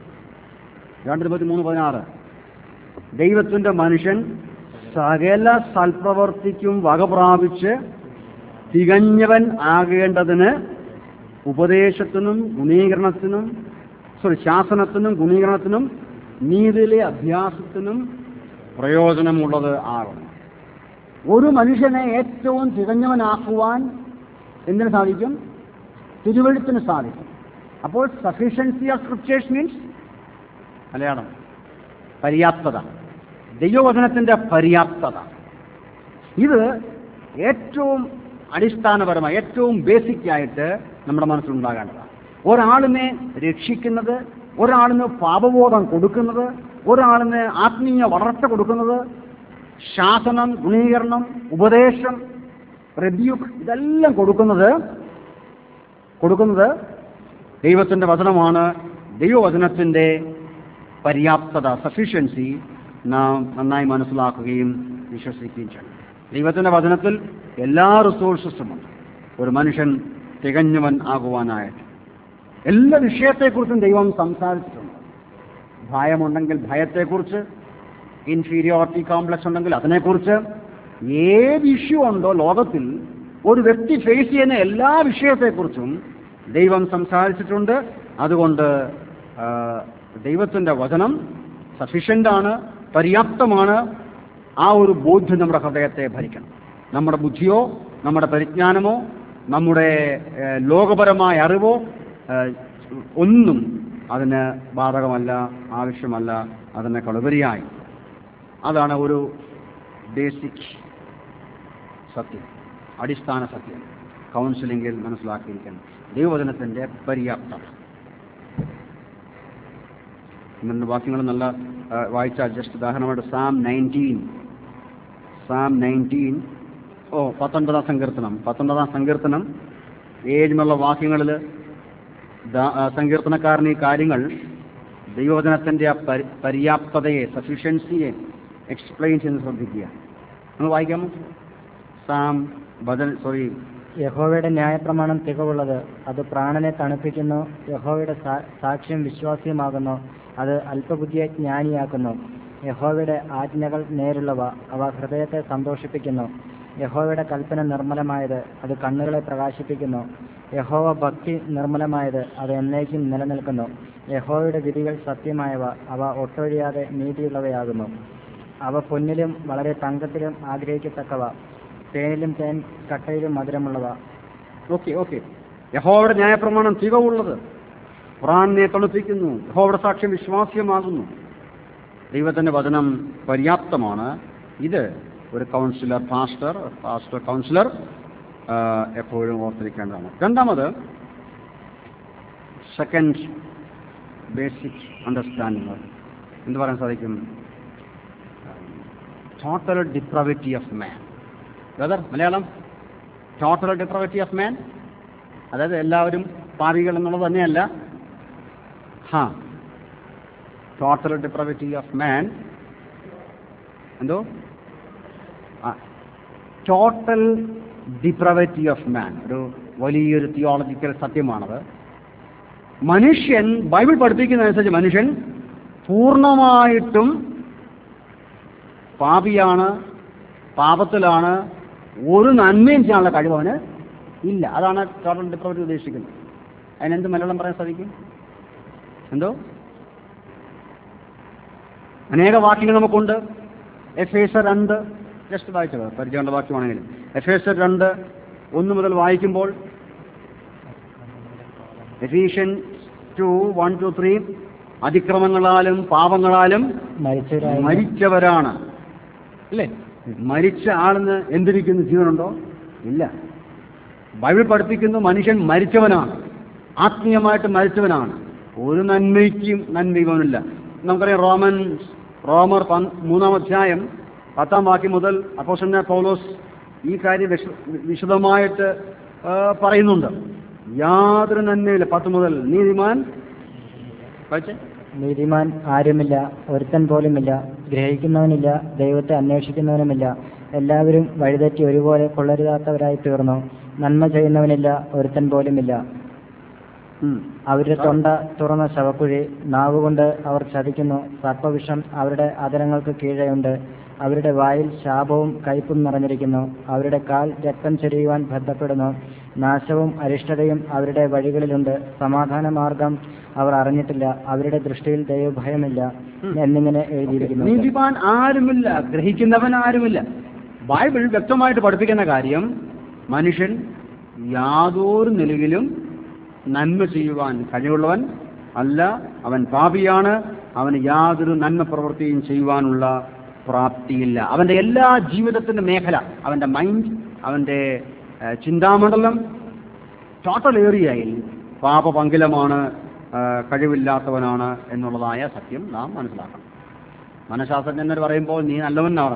രണ്ട് തിമോത്തി മൂന്ന് പതിനാറ് ദൈവത്തിൻ്റെ മനുഷ്യൻ സകല സൽപ്രവർത്തിക്കും വക പ്രാപിച്ച് തികഞ്ഞവൻ ആകേണ്ടതിന് ഉപദേശത്തിനും ഗുണീകരണത്തിനും സോറി ശാസനത്തിനും ഗുണീകരണത്തിനും നീതിയിലെ അഭ്യാസത്തിനും പ്രയോജനമുള്ളത് ആകണം ഒരു മനുഷ്യനെ ഏറ്റവും തികഞ്ഞവനാക്കുവാൻ എന്തിനു സാധിക്കും തിരുവഴുത്തിന് സാധിക്കും അപ്പോൾ sufficiency of scriptures means Malayalam പര്യാപ്തത ദൈവവചനത്തിൻ്റെ പര്യാപ്തത ഇത് ഏറ്റവും അടിസ്ഥാനപരമായി ഏറ്റവും ബേസിക് ആയിട്ട് നമ്മുടെ മനസ്സിലുണ്ടാകേണ്ടതാണ് ഒരാളിനെ രക്ഷിക്കുന്നത് ഒരാളിന് പാപബോധം കൊടുക്കുന്നത് ഒരാളിന് ആത്മീയ വളർച്ച കൊടുക്കുന്നത് ശാസനം ഗുണീകരണം ഉപദേശം റെബ്യൂക്ക് ഇതെല്ലാം കൊടുക്കുന്നത് കൊടുക്കുന്നത് ദൈവത്തിൻ്റെ വചനമാണ് ദൈവവചനത്തിൻ്റെ പര്യാപ്തത സഫീഷ്യൻസി നാം നന്നായി മനസ്സിലാക്കുകയും വിശ്വസിക്കുകയും ചെയ്യണം ദൈവത്തിൻ്റെ വചനത്തിൽ എല്ലാ റിസോഴ്സസും ഉണ്ട് ഒരു മനുഷ്യൻ തികഞ്ഞവൻ ആകുവാനായിട്ട് എല്ലാ വിഷയത്തെക്കുറിച്ചും ദൈവം സംസാരിച്ചിട്ടുണ്ട് ഭയമുണ്ടെങ്കിൽ ഭയത്തെക്കുറിച്ച് ഇൻഫീരിയോറിറ്റി കോംപ്ലക്സ് ഉണ്ടെങ്കിൽ അതിനെക്കുറിച്ച് ഏത് ഇഷ്യൂ ഉണ്ടോ ലോകത്തിൽ ഒരു വ്യക്തി ഫേസ് ചെയ്യുന്ന എല്ലാ വിഷയത്തെക്കുറിച്ചും ദൈവം സംസാരിച്ചിട്ടുണ്ട് അതുകൊണ്ട് ആ, ദൈവത്തിൻ്റെ വചനം സഫീഷ്യൻ്റ് ആണ് പര്യാപ്തമാണ് ആ ഒരു ബോധ്യം നമ്മുടെ ഹൃദയത്തെ ഭരിക്കണം നമ്മുടെ ബുദ്ധിയോ നമ്മുടെ പരിജ്ഞാനമോ നമ്മുടെ ഏ, ലോകപരമായ അറിവോ ഏ, ഒന്നും അതിന് ബാധകമല്ല ആവശ്യമല്ല അതിനേക്കാൾ ഉപരിയായി അതാണ് ഒരു ബേസിക് സത്യം അടിസ്ഥാന സത്യം കൗൺസിലിംഗിൽ മനസ്സിലാക്കിയിരിക്കണം ദൈവവചനത്തിൻ്റെ പര്യാപ്തത ഇങ്ങനെ വാക്യങ്ങൾ നല്ല ആ, വായിച്ചാൽ ജസ്റ്റ് ഉദാഹരണമായിട്ട് സാം നയൻറ്റീൻ സാം നയൻറ്റീൻ ഓ പത്തൊൻപതാം സങ്കീർത്തനം പത്തൊൻപതാം സങ്കീർത്തനം ഏഴിനുള്ള വാക്യങ്ങളിൽ ദാ- ആ, സങ്കീർത്തനക്കാരൻ ഈ കാര്യങ്ങൾ ദൈവവചനത്തിൻ്റെ ആ പരി- പര്യാപ്തതയെ സഫീഷ്യൻസിയെ എക്സ്പ്ലെയിൻ ചെയ്ത് ശ്രദ്ധിക്കുക നമ്മൾ വായിക്കാമോ സാം ഭജൻ സോറി യഹോവയുടെ ന്യായപ്രമാണം തികവുള്ളത് അത് പ്രാണനെ തണുപ്പിക്കുന്നു യഹോവയുടെ സാ- സാക്ഷ്യം വിശ്വാസ്യമാകുന്നു അത് അല്പബുദ്ധിയെ ജ്ഞാനിയാക്കുന്നു യഹോവയുടെ ആജ്ഞകൾ നേരുള്ളവ അവ ഹൃദയത്തെ സന്തോഷിപ്പിക്കുന്നു യഹോവയുടെ കൽപ്പന നിർമ്മലമായത് അത് കണ്ണുകളെ പ്രകാശിപ്പിക്കുന്നു യഹോവ ഭക്തി നിർമ്മലമായത് അത് എന്നേക്കും നിലനിൽക്കുന്നു യഹോവയുടെ വിധികൾ സത്യമായവ അവ ഒട്ടൊഴിയാതെ നീതിയുള്ളവയാകുന്നു അവ പൊന്നിലും വളരെ തങ്കത്തിലും ആഗ്രഹിക്കത്തക്കവ തേനിലും തേൻ കട്ടയിലും മധുരമുള്ളവ ഓക്കെ ഓക്കെ യഹോവയുടെ ന്യായപ്രമാണം തികവുള്ളത് ഖുറാനെ തണുപ്പിക്കുന്നു യഹോവയുടെ സാക്ഷ്യം വിശ്വാസ്യമാകുന്നു ദൈവത്തിൻ്റെ വചനം പര്യാപ്തമാണ് ഇത് ഒരു കൗൺസിലർ പാസ്റ്റർ പാസ്റ്റർ കൗൺസിലർ ആ, എപ്പോഴും ഓർത്തിരിക്കേണ്ടതാണ് രണ്ടാമത് സെക്കൻഡ് ബേസിക് അണ്ടർസ്റ്റാൻഡിങ് എന്ത് പറയാൻ സാധിക്കും total depravity of man brother Malayalam total depravity of man അതായത് എല്ലാവരും പാപികൾ എന്നുള്ളത് തന്നെയല്ല ഹാ ടോട്ടൽ ഡിപ്രവിറ്റി ഓഫ് മാൻ എന്തോ ആ ടോട്ടൽ ഡിപ്രവിറ്റി ഓഫ് മാൻ ഒരു വലിയൊരു തിയോളജിക്കൽ സത്യമാണത് മനുഷ്യൻ ബൈബിൾ പഠിപ്പിക്കുന്നതനുസരിച്ച് മനുഷ്യൻ പൂർണ്ണമായിട്ടും പാപിയാണ് പാപത്തിലാണ് ഒരു നന്മയും ചെയ്യാനുള്ള കഴിവ് അവന് ഇല്ല അതാണ് ടോട്ടൽ ഡിപ്രവറ്റി ഉദ്ദേശിക്കുന്നത് അതിനെന്ത് മലയാളം പറയാൻ സാധിക്കും എന്തോ അനേക വാക്യങ്ങൾ നമുക്കുണ്ട് എഫ് എസ് രണ്ട് ജസ്റ്റ് വായിച്ചത് പരിചയമുള്ള വാക്യമാണെങ്കിലും എഫ് എസ് രണ്ട് ഒന്ന് മുതൽ വായിക്കുമ്പോൾ Ephesians two one two three അതിക്രമങ്ങളാലും പാപങ്ങളാലും മരിച്ചവരായി മരിച്ചവരാണ് അല്ലേ മരിച്ച ആളിന് എന്തിരിക്കുന്നു ജീവനുണ്ടോ ഇല്ല ബൈബിൾ പഠിപ്പിക്കുന്നു മനുഷ്യൻ മരിച്ചവനാണ് ആത്മീയമായിട്ട് മരിച്ചവനാണ് ഒരു നന്മയ്ക്കും നന്മ ഇവനില്ല നമുക്കറിയാം റോമൻ റോമർ പന്ത് മൂന്നാം അധ്യായം പത്താം വാക്യം മുതൽ അപ്പോസന്ന പൗലോസ് ഈ കാര്യം വിശ- വിശദമായിട്ട് ആ, പറയുന്നുണ്ട് യാതൊരു നന്മയില്ല പത്ത് മുതൽ നീതിമാൻ വായിച്ചേ നീതിമാൻ ആരുമില്ല ഒരുത്തൻ പോലുമില്ല ഗ്രഹിക്കുന്നവനില്ല ദൈവത്തെ അന്വേഷിക്കുന്നവനുമില്ല എല്ലാവരും വഴിതെറ്റി ഒരുപോലെ കൊള്ളരുതാത്തവരായി തീർന്നു നന്മ ചെയ്യുന്നവനില്ല ഒരുത്തൻ പോലുമില്ല ഉം. അവരുടെ തൊണ്ട തുറന്ന ശവക്കുഴി നാവുകൊണ്ട് അവർ ചതിക്കുന്നു സർപ്പവിഷം അവരുടെ അതരങ്ങൾക്ക് കീഴെയുണ്ട് അവരുടെ വായിൽ ശാപവും കയ്പും നിറഞ്ഞിരിക്കുന്നു അവരുടെ കാൽ രക്തം ചൊരിയുവാൻ ബന്ധപ്പെടുന്നു നാശവും അരിഷ്ടതയും അവരുടെ വഴികളിലുണ്ട് സമാധാന മാർഗം അവർ അറിഞ്ഞിട്ടില്ല അവരുടെ ദൃഷ്ടിയിൽ ദൈവഭയമില്ല എന്നിങ്ങനെ എഴുതിയിരിക്കുന്നു നീതിമാൻ ആരുമില്ല ഗ്രഹിക്കുന്നവൻ ആരുമില്ല ബൈബിൾ വ്യക്തമായിട്ട് പഠിപ്പിക്കുന്ന കാര്യം മനുഷ്യൻ യാതൊരു നിലയിലും നന്മ ചെയ്യുവാൻ കഴിവുള്ളവൻ അല്ല അവൻ പാപിയാണ് അവന് യാതൊരു നന്മ പ്രവൃത്തിയും ചെയ്യുവാനുള്ള പ്രാപ്തിയില്ല അവന്റെ എല്ലാ ജീവിതത്തിന്റെ മേഖല അവന്റെ മൈൻഡ് അവന്റെ ഏഹ്, ചിന്താമണ്ഡലം ടോട്ടൽ ഏരിയയിൽ പാപപങ്കിലമാണ് ആ, കഴിവില്ലാത്തവനാണ് എന്നുള്ളതായ സത്യം നാം മനസ്സിലാക്കണം മനഃശാസ്ത്രജ്ഞന്മാർ പറയുമ്പോൾ നീ നല്ലവനാണ്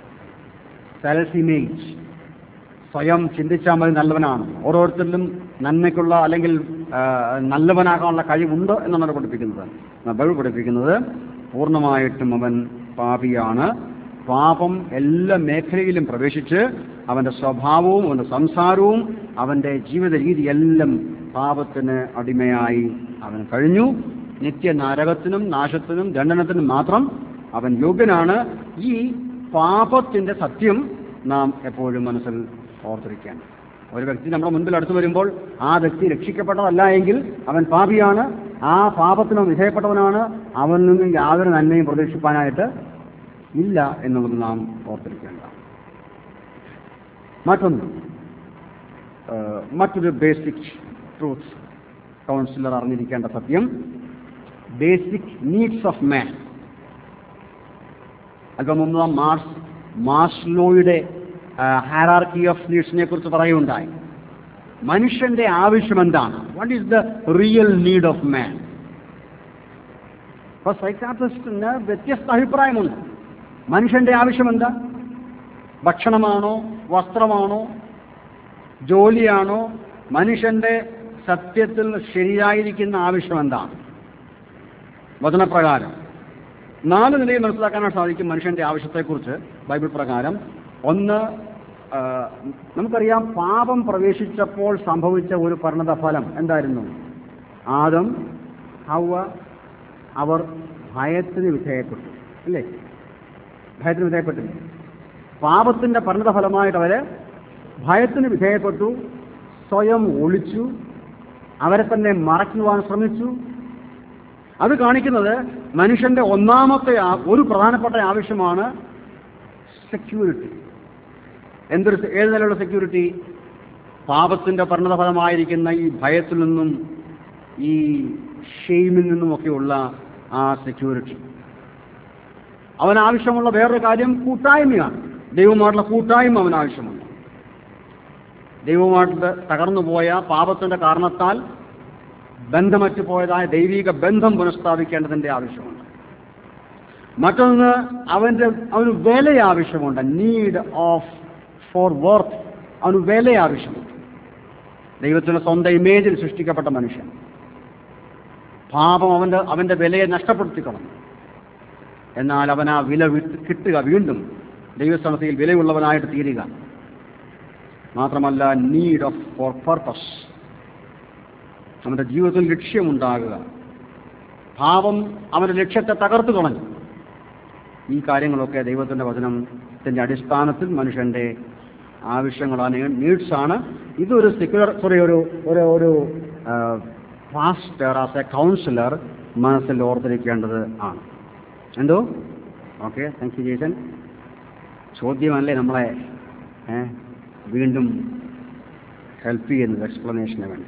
സെൽഫ് ഇമേജ് സ്വയം ചിന്തിച്ചാൽ മതി നല്ലവനാണ് ഓരോരുത്തരിലും നന്മയ്ക്കുള്ള അല്ലെങ്കിൽ ആ, നല്ലവനാകാനുള്ള കഴിവുണ്ട് എന്നാണ് പഠിപ്പിക്കുന്നത് ബൈബിൾ പഠിപ്പിക്കുന്നത് പൂർണ്ണമായിട്ടും അവൻ പാപിയാണ് പാപം എല്ലാ മേഖലയിലും പ്രവേശിച്ച് അവന്റെ സ്വഭാവവും അവന്റെ സംസാരവും അവന്റെ ജീവിത രീതിയെല്ലാം പാപത്തിന് അടിമയായി അവൻ കഴിഞ്ഞു നിത്യ നരകത്തിനും നാശത്തിനും ദണ്ഡനത്തിനും മാത്രം അവൻ യോഗ്യനാണ് ഈ പാപത്തിന്റെ സത്യം നാം എപ്പോഴും മനസ്സിൽ ഓർത്തിരിക്കാൻ ഒരു വ്യക്തി നമ്മുടെ മുൻപിൽ അടുത്ത് വരുമ്പോൾ ആ വ്യക്തി രക്ഷിക്കപ്പെട്ടതല്ല എങ്കിൽ അവൻ പാപിയാണ് ആ പാപത്തിന് വിധേയപ്പെട്ടവനാണ് അവനിൽ നിന്നും യാതൊരു നന്മയും പ്രതീക്ഷിപ്പാനായിട്ട് ഇല്ല എന്നുള്ളത് നാം ഓർത്തിരിക്കേണ്ട മറ്റൊന്ന് ആ, മറ്റൊരു ബേസിക് ട്രൂത്ത് കൗൺസിലർ അറിഞ്ഞിരിക്കേണ്ട സത്യം ബേസിക് നീഡ്സ് ഓഫ് മാൻ അല്പം മുമ്പ് നാം മാർസ് മാസ്ലോയുടെ ഹാരാർക്കി ഓഫ് നീഡ്സിനെ കുറിച്ച് പറയുകയുണ്ടായി മനുഷ്യന്റെ ആവശ്യം എന്താണ് what is the real need of man ഇപ്പൊ സൈക്കാട്രിസ്റ്റിന് വ്യത്യസ്ത അഭിപ്രായമുണ്ട് മനുഷ്യന്റെ ആവശ്യം എന്താ ഭക്ഷണമാണോ വസ്ത്രമാണോ ജോലിയാണോ മനുഷ്യന്റെ സത്യത്തിൽ ശരിയായിരിക്കുന്ന ആവശ്യം എന്താണ് വചനപ്രകാരം നാല് നിലയിൽ മനസ്സിലാക്കാനായിട്ട് സാധിക്കും മനുഷ്യന്റെ ആവശ്യത്തെക്കുറിച്ച് ബൈബിൾ പ്രകാരം ഒന്ന് ആ, നമുക്കറിയാം പാപം പ്രവേശിച്ചപ്പോൾ സംഭവിച്ച ഒരു പരിണത ഫലം എന്തായിരുന്നു ആദം ഹവ അവർ ഭയത്തിന് വിധേയപ്പെട്ടു അല്ലേ ഭയത്തിന് വിധേയപ്പെട്ടില്ല പാപത്തിന്റെ പരിണത ഫലമായിട്ട് അവര് ഭയത്തിന് വിധേയപ്പെട്ടു സ്വയം ഒളിച്ചു അവരെ തന്നെ മറയ്ക്കുവാൻ ശ്രമിച്ചു അത് കാണിക്കുന്നത് മനുഷ്യന്റെ ഒന്നാമത്തെ ആ- ഒരു പ്രധാനപ്പെട്ട ആവശ്യമാണ് സെക്യൂരിറ്റി എന്തൊരു സെ- ഏത് നിലയുള്ള സെക്യൂരിറ്റി പാപത്തിന്റെ പരിണതഫലമായിരിക്കുന്ന ഈ ഭയത്തിൽ നിന്നും ഈ ഷെയിമിൽ നിന്നുമൊക്കെയുള്ള ആ സെക്യൂരിറ്റി അവന് ആവശ്യമുള്ള വേറൊരു കാര്യം കൂട്ടായ്മയാണ് ദൈവമായിട്ടുള്ള കൂട്ടായ്മ അവന് ആവശ്യമുണ്ട് ദൈവമായിട്ട് തകർന്നു പോയ പാപത്തിന്റെ കാരണത്താൽ ബന്ധമറ്റു പോയതായ ദൈവിക ബന്ധം പുനഃസ്ഥാപിക്കേണ്ടതിന്റെ ആവശ്യമുണ്ട് മറ്റൊന്ന് അവന്റെ അവന് വില ആവശ്യമുണ്ട് നീഡ് ഓഫ് ഫോർ വർത്ത് അവന് വില ആവശ്യമുണ്ട് ദൈവത്തിന്റെ സ്വന്തം ഇമേജിൽ സൃഷ്ടിക്കപ്പെട്ട മനുഷ്യൻ പാപം അവന്റെ അവന്റെ വിലയെ നഷ്ടപ്പെടുത്തി കളഞ്ഞു എന്നാൽ അവൻ ആ വില വിട്ട് കിട്ടുക വീണ്ടും ദൈവസ്ഥാനത്തിൽ വിലയുള്ളവനായിട്ട് തീരുക മാത്രമല്ല നീഡ് ഓഫ് ഫോർ പർപ്പസ് അവന്റെ ജീവിതത്തിൽ ലക്ഷ്യമുണ്ടാകുക പാപം അവന്റെ ലക്ഷ്യത്തെ തകർത്തു കളഞ്ഞു ഈ കാര്യങ്ങളൊക്കെ ദൈവത്തിന്റെ വചനത്തിന്റെ അടിസ്ഥാനത്തിൽ മനുഷ്യന്റെ ആവശ്യങ്ങളാണ് നീഡ്സാണ് ഇതൊരു സെക്യുലർ സോറി ഒരു ഒരു ഒരു ഫാസ്റ്റർ ആസ് എ കൗൺസിലർ മനസ്സിൽ ഓർത്തിരിക്കേണ്ടത് ആണ് എന്തോ ഓക്കെ താങ്ക് യു ജേസൻ ചോദ്യമല്ലേ നമ്മളെ ഏ, വീണ്ടും ഹെൽപ്പ് ചെയ്യുന്നത് എക്സ്പ്ലനേഷന് വേണ്ടി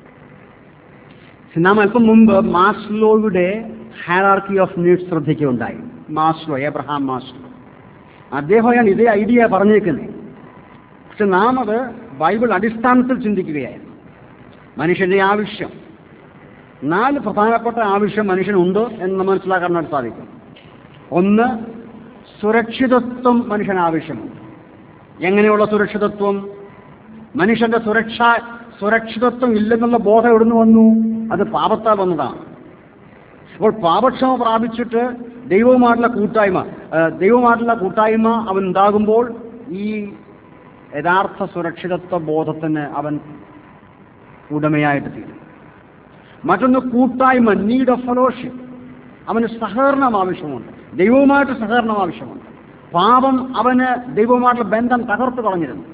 നാം അല്പം മുമ്പ് മാസ്ലോയുടെ ഹയറാർക്കി ഓഫ് നീഡ്സ് ശ്രദ്ധിക്കുകയുണ്ടായി മാസ്ലോ എബ്രഹാം മാസ്ലോ അദ്ദേഹമാണ് ഇതേ ഐഡിയ പറഞ്ഞേക്കുന്നത് പക്ഷെ നാം അത് ബൈബിൾ അടിസ്ഥാനത്തിൽ ചിന്തിക്കുകയായിരുന്നു മനുഷ്യന്റെ ആവശ്യം നാല് പ്രധാനപ്പെട്ട ആവശ്യം മനുഷ്യനുണ്ട് എന്ന് മനസ്സിലാക്കാൻ സാധിക്കും ഒന്ന് സുരക്ഷിതത്വം മനുഷ്യന് ആവശ്യമുണ്ട് എങ്ങനെയുള്ള സുരക്ഷിതത്വം മനുഷ്യന്റെ സുരക്ഷ സുരക്ഷിതത്വം ഇല്ലെന്നുള്ള ബോധം എവിടുന്ന് വന്നു അത് പാപത്താൽ വന്നതാണ് അപ്പോൾ പാപക്ഷമ പ്രാപിച്ചിട്ട് ദൈവവുമായിട്ടുള്ള കൂട്ടായ്മ ആ, ദൈവവുമായിട്ടുള്ള കൂട്ടായ്മ അവൻ ഉണ്ടാകുമ്പോൾ ഈ യഥാർത്ഥ സുരക്ഷിതത്വ ബോധത്തിന് അവൻ ഉടമയായിട്ട് തീരും മറ്റൊന്ന് കൂട്ടായ്മ നീഡ് ഓഫ് ഫെലോഷിപ്പ് അവന് സഹകരണം ആവശ്യമുണ്ട് ദൈവവുമായിട്ട് സഹകരണം ആവശ്യമുണ്ട് പാപം അവന് ദൈവവുമായിട്ടുള്ള ബന്ധം തകർത്തു കളഞ്ഞിരുന്നു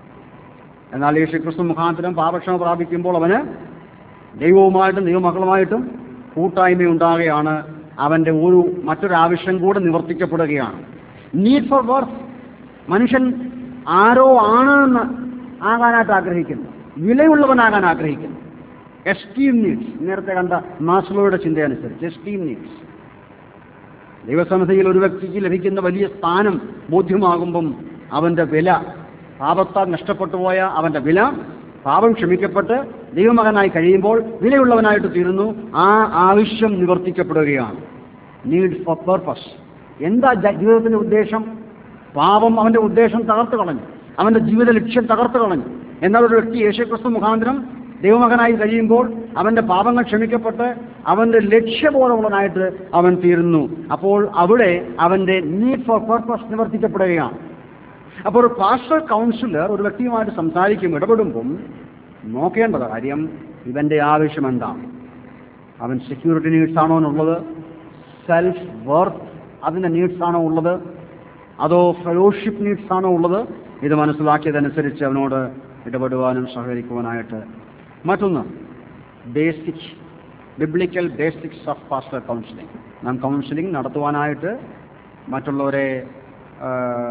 എന്നാൽ യേശു ക്രിസ്തു മുഖാന്തരം പാപക്ഷമ പ്രാപിക്കുമ്പോൾ അവന് ദൈവവുമായിട്ടും ദൈവമക്കളുമായിട്ടും കൂട്ടായ്മ ഉണ്ടാകുകയാണ് അവന്റെ ഒരു മറ്റൊരാവശ്യം കൂടെ നിവർത്തിക്കപ്പെടുകയാണ് നീഡ് ഫോർ വർത്ത് മനുഷ്യൻ ആരോ ആണ് എന്ന് ആകാനായിട്ട് ആഗ്രഹിക്കുന്നു വിലയുള്ളവനാകാൻ ആഗ്രഹിക്കുന്നു എസ്റ്റീം നീഡ്സ് നേരത്തെ കണ്ട മാസ്ലോയുടെ ചിന്തയനുസരിച്ച് എസ്റ്റീം നീഡ്സ് ദൈവസന്നിധിയിൽ ഒരു വ്യക്തിക്ക് ലഭിക്കുന്ന വലിയ സ്ഥാനം ബോധ്യമാകുമ്പം അവന്റെ വില പാപത്താൽ നഷ്ടപ്പെട്ടു പോയ അവന്റെ വില പാപം ക്ഷമിക്കപ്പെട്ട് ദൈവമകനായി കഴിയുമ്പോൾ വിലയുള്ളവനായിട്ട് തീരുന്നു ആ ആവശ്യം നിവർത്തിക്കപ്പെടുകയാണ് നീഡ് ഫോർ പർപ്പസ് എന്താ ജ- ജീവിതത്തിന്റെ ഉദ്ദേശം പാപം അവന്റെ ഉദ്ദേശം തകർത്ത് കളഞ്ഞു അവന്റെ ജീവിത ലക്ഷ്യം തകർത്ത് കളഞ്ഞു എന്നാൽ ഒരു വ്യക്തി യേശുക്രിസ്തു മുഖാന്തരം ദൈവമകനായി കഴിയുമ്പോൾ അവന്റെ പാപങ്ങൾ ക്ഷമിക്കപ്പെട്ട് അവന്റെ ലക്ഷ്യബോധമുള്ളവനായിട്ട് അവൻ തീരുന്നു അപ്പോൾ അവിടെ അവന്റെ നീഡ് ഫോർ പർപ്പസ് നിവർത്തിക്കപ്പെടുകയാണ് അപ്പോൾ ഒരു പാസ്റ്റർ കൗൺസിലർ ഒരു വ്യക്തിയുമായിട്ട് സംസാരിക്കും ഇടപെടുമ്പം നോക്കേണ്ട കാര്യം ഇവന്റെ ആവശ്യം എന്താണ് അവൻ സെക്യൂരിറ്റി നീഡ്സ് ആണോ എന്നുള്ളത് സെൽഫ് വർത്ത് അതിൻ്റെ നീഡ്സ് ആണോ ഉള്ളത് അതോ ഫെലോഷിപ്പ് നീഡ്സ് ആണോ ഉള്ളത് ഇത് മനസ്സിലാക്കിയതനുസരിച്ച് അവനോട് ഇടപെടുവാനും സഹകരിക്കുവാനായിട്ട് മറ്റൊന്ന് basic biblical basics of pastor counselling നാം കൗൺസിലിംഗ് നടത്തുവാനായിട്ട് മറ്റുള്ളവരെ ആ,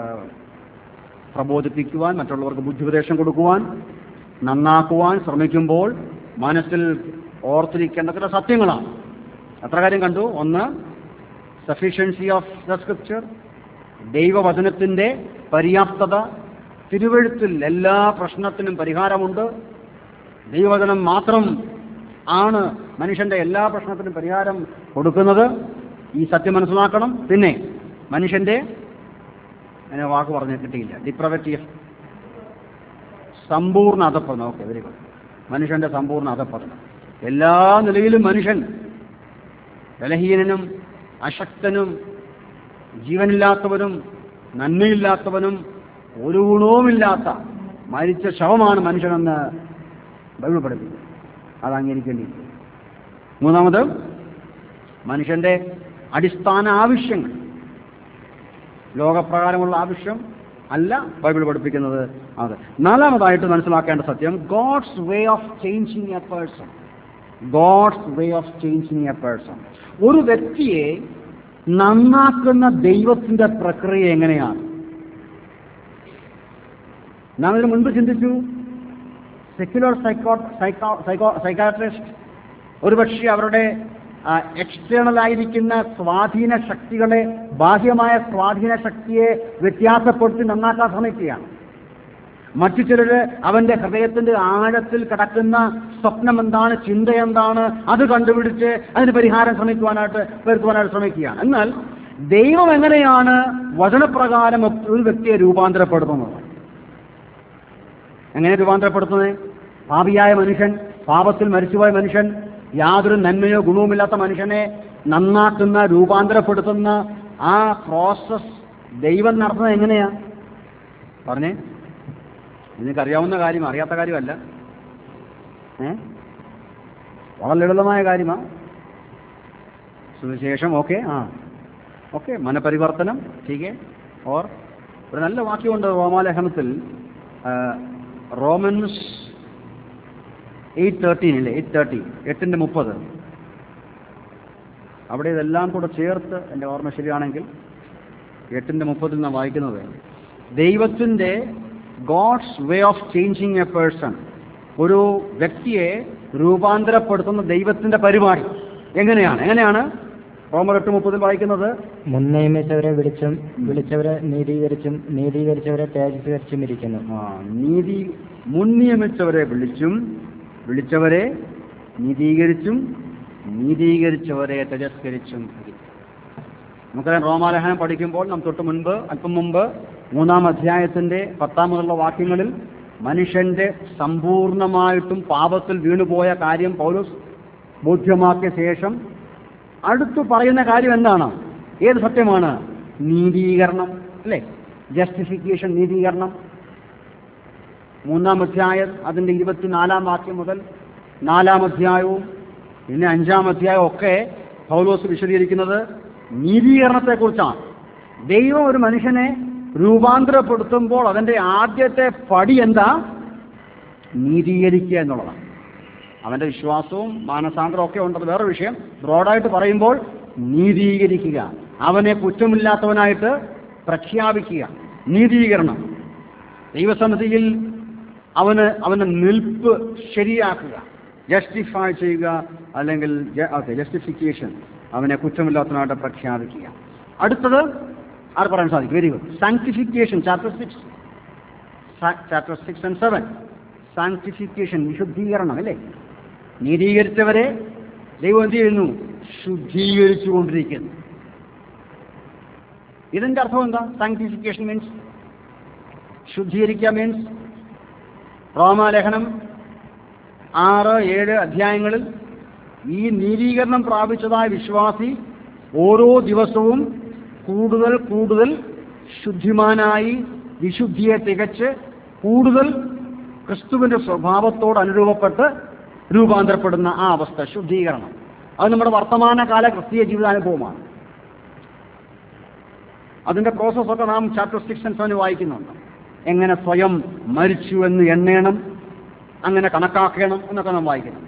പ്രബോധിപ്പിക്കുവാൻ മറ്റുള്ളവർക്ക് ബുദ്ധിപദേശം കൊടുക്കുവാൻ നന്നാക്കുവാൻ ശ്രമിക്കുമ്പോൾ മനസ്സിൽ ഓർത്തിരിക്കേണ്ട ചില സത്യങ്ങളാണ് എത്ര കാര്യം കണ്ടു ഒന്ന് സഫീഷ്യൻസി ഓഫ് ദ സ്ക്രിപ്ചർ ദൈവവചനത്തിൻ്റെ പര്യാപ്തത തിരുവഴുത്തിൽ എല്ലാ പ്രശ്നത്തിനും പരിഹാരമുണ്ട് ദൈവവചനം മാത്രം ആണ് മനുഷ്യന്റെ എല്ലാ പ്രശ്നത്തിനും പരിഹാരം കൊടുക്കുന്നത് ഈ സത്യം മനസ്സിലാക്കണം പിന്നെ മനുഷ്യന്റെ അതിനെ വാക്ക് പറഞ്ഞ് കിട്ടിയില്ല ഡിപ്രവറ്റി സമ്പൂർണ്ണ അധപ്പതനം ഓക്കെ വെരി ഗുഡ് മനുഷ്യന്റെ സമ്പൂർണ്ണ അധപ്പതനം എല്ലാ നിലയിലും മനുഷ്യൻ ബലഹീനനും അശക്തനും ജീവനില്ലാത്തവനും നന്മയില്ലാത്തവനും ഒരു ഗുണവുമില്ലാത്ത മരിച്ച ശവമാണ് മനുഷ്യനെന്ന് ബൈബിൾ പഠിപ്പിക്കുന്നു അത് അംഗീകരിക്കേണ്ടിയിരിക്കും മൂന്നാമത് മനുഷ്യന്റെ അടിസ്ഥാന ആവശ്യങ്ങൾ ലോകപ്രകാരമുള്ള ആവശ്യം അല്ല ബൈബിൾ പഠിപ്പിക്കുന്നത് അത് നാലാമതായിട്ട് മനസ്സിലാക്കേണ്ട സത്യം God's way of changing a person God's way of changing a person ഒരു വ്യക്തിയെ നന്നാക്കുന്ന ദൈവത്തിന്റെ പ്രക്രിയ എങ്ങനെയാണ് നാം ഇതിന് മുൻപ് ചിന്തിച്ചു secular psycho psycho psycho psychiatrist ഒരുപക്ഷെ അവരുടെ എക്സ്റ്റേണൽ ആയിരിക്കുന്ന സ്വാധീന ശക്തികളെ ബാഹ്യമായ സ്വാധീന ശക്തിയെ വ്യത്യാസപ്പെടുത്തി നന്നാക്കാൻ ശ്രമിക്കുകയാണ് മറ്റു ചിലര് അവന്റെ ഹൃദയത്തിന്റെ ആഴത്തിൽ കിടക്കുന്ന സ്വപ്നം എന്താണ് ചിന്ത എന്താണ് അത് കണ്ടുപിടിച്ച് അതിന് പരിഹാരം ശ്രമിക്കുവാനായിട്ട് വരുത്തുവാനായിട്ട് ശ്രമിക്കുകയാണ് എന്നാൽ ദൈവം എങ്ങനെയാണ് വചനപ്രകാരം ഒരു വ്യക്തിയെ രൂപാന്തരപ്പെടുത്തുന്നത് എങ്ങനെ രൂപാന്തരപ്പെടുത്തുന്നത് പാപിയായ മനുഷ്യൻ പാപത്തിൽ മരിച്ചുപോയ മനുഷ്യൻ യാതൊരു നന്മയോ ഗുണവുമില്ലാത്ത മനുഷ്യനെ നന്നാക്കുന്ന രൂപാന്തരപ്പെടുത്തുന്ന ആ പ്രോസസ് ദൈവം നടത്തുന്നത് എങ്ങനെയാ പറഞ്ഞേ നിനക്കറിയാവുന്ന കാര്യം അറിയാത്ത കാര്യമല്ല ഏ വളരെ ലളിതമായ കാര്യമാണ് സുവിശേഷം ഓക്കെ ആ ഓക്കെ മനപരിവർത്തനം ठीक है और ഒരു നല്ല വാക്യമുണ്ട് റോമാലേഖനത്തിൽ ആ, റോമൻസ് എയ്റ്റ് തേർട്ടീൻ അല്ലേ എയ്റ്റ് തേർട്ടി എട്ടിൻ്റെ മുപ്പത് അവിടെ ഇതെല്ലാം കൂടെ ചേർത്ത് എൻ്റെ ഓർമ്മ ശരിയാണെങ്കിൽ എട്ടിൻ്റെ മുപ്പതിൽ നാം വായിക്കുന്നത് ദൈവത്തിൻ്റെ God's way of changing a person ഒരു വ്യക്തിയെ രൂപാന്തരപ്പെടുത്തുന്ന ദൈവത്തിൻ്റെ പരിപാടി എങ്ങനെയാണ് എങ്ങനെയാണ് റോമർ എട്ട് മുപ്പതിൽ വായിക്കുന്നത് മുൻ നിയമിച്ചവരെ വിളിച്ചും വിളിച്ചവരെ നീതീകരിച്ചും നീതീകരിച്ചവരെ തേജസ്കരിച്ചും ഇരിക്കുന്നു ആ, നീതി മുൻ നിയമിച്ചവരെ വിളിച്ചും വിളിച്ചവരെ നീതീകരിച്ചും നീതീകരിച്ചവരെ തിരസ്കരിച്ചും ഇരിക്കും. നമുക്കറിയാം റോമാലേഖനം പഠിക്കുമ്പോൾ നാം തൊട്ട് മുൻപ് അല്പം മുമ്പ് മൂന്നാം അധ്യായത്തിന്റെ പത്താം മുതലുള്ള വാക്യങ്ങളിൽ മനുഷ്യന്റെ സമ്പൂർണമായിട്ടും പാപത്തിൽ വീണുപോയ കാര്യം പൗലോസ് ബോധ്യമാക്കിയ ശേഷം അടുത്തു പറയുന്ന കാര്യം എന്താണ് ഏത് സത്യമാണ് നീതീകരണം അല്ലേ ജസ്റ്റിഫിക്കേഷൻ നീതീകരണം മൂന്നാം അധ്യായം അതിന്റെ ഇരുപത്തിനാലാം വാക്യം മുതൽ നാലാം അധ്യായവും പിന്നെ അഞ്ചാം അധ്യായവും ഒക്കെ പൗലോസ് വിശദീകരിക്കുന്നത് നീതീകരണത്തെക്കുറിച്ചാണ് ദൈവം ഒരു മനുഷ്യനെ രൂപാന്തരപ്പെടുത്തുമ്പോൾ അതിന്റെ ആദ്യത്തെ പടി എന്താ നീതീകരിക്കുക എന്നുള്ളതാണ് അവന്റെ വിശ്വാസവും മാനസാന്തരവും ഒക്കെ ഉണ്ടത് വേറെ വിഷയം ബ്രോഡായിട്ട് പറയുമ്പോൾ നീതീകരിക്കുക അവനെ കുറ്റമില്ലാത്തവനായിട്ട് പ്രഖ്യാപിക്കുക നീതീകരണം ദൈവസന്നിധിയിൽ അവന് അവന്റെ നിൽപ്പ് ശരിയാക്കുക ജസ്റ്റിഫൈ ചെയ്യുക അല്ലെങ്കിൽ ഓക്കെ ജസ്റ്റിഫിക്കേഷൻ അവനെ കുറ്റമില്ലാത്തവനായിട്ട് പ്രഖ്യാപിക്കുക അടുത്തത് ആർ പറയാൻ സാധിക്കും very good sanctification chapter six chapter six and seven sanctification വിശുദ്ധീകരണം അല്ലേ നീതീകരിച്ചവരെ ദൈവം എന്ത് ചെയ്യുന്നു ശുദ്ധീകരിച്ചുകൊണ്ടിരിക്കുന്നു ഇതിന്റെ അർത്ഥം എന്താ സാങ്ക്ടിഫിക്കേഷൻ മീൻസ് ശുദ്ധീകരിക്കുക മീൻസ് റോമാലേഖനം ആറ് ഏഴ് അധ്യായങ്ങളിൽ ഈ നീതീകരണം പ്രാപിച്ചതായ വിശ്വാസി ഓരോ ദിവസവും കൂടുതൽ കൂടുതൽ ശുദ്ധിമാനായി വിശുദ്ധിയെ തികച്ച് കൂടുതൽ ക്രിസ്തുവിന്റെ സ്വഭാവത്തോട് അനുരൂപപ്പെട്ട് രൂപാന്തരപ്പെടുന്ന ആ അവസ്ഥ ശുദ്ധീകരണം അത് നമ്മുടെ വർത്തമാനകാല ക്രിസ്തീയ ജീവിതാനുഭവമാണ് അതിന്റെ പ്രോസസ്സൊക്കെ നാം ചാപ്റ്റർ സിക്സ് ആൻഡ് സെവൻ വായിക്കുന്നുണ്ട് എങ്ങനെ സ്വയം മരിച്ചു എന്ന് എണ്ണണം അങ്ങനെ കണക്കാക്കണം എന്നൊക്കെ നാം വായിക്കുന്നുണ്ട്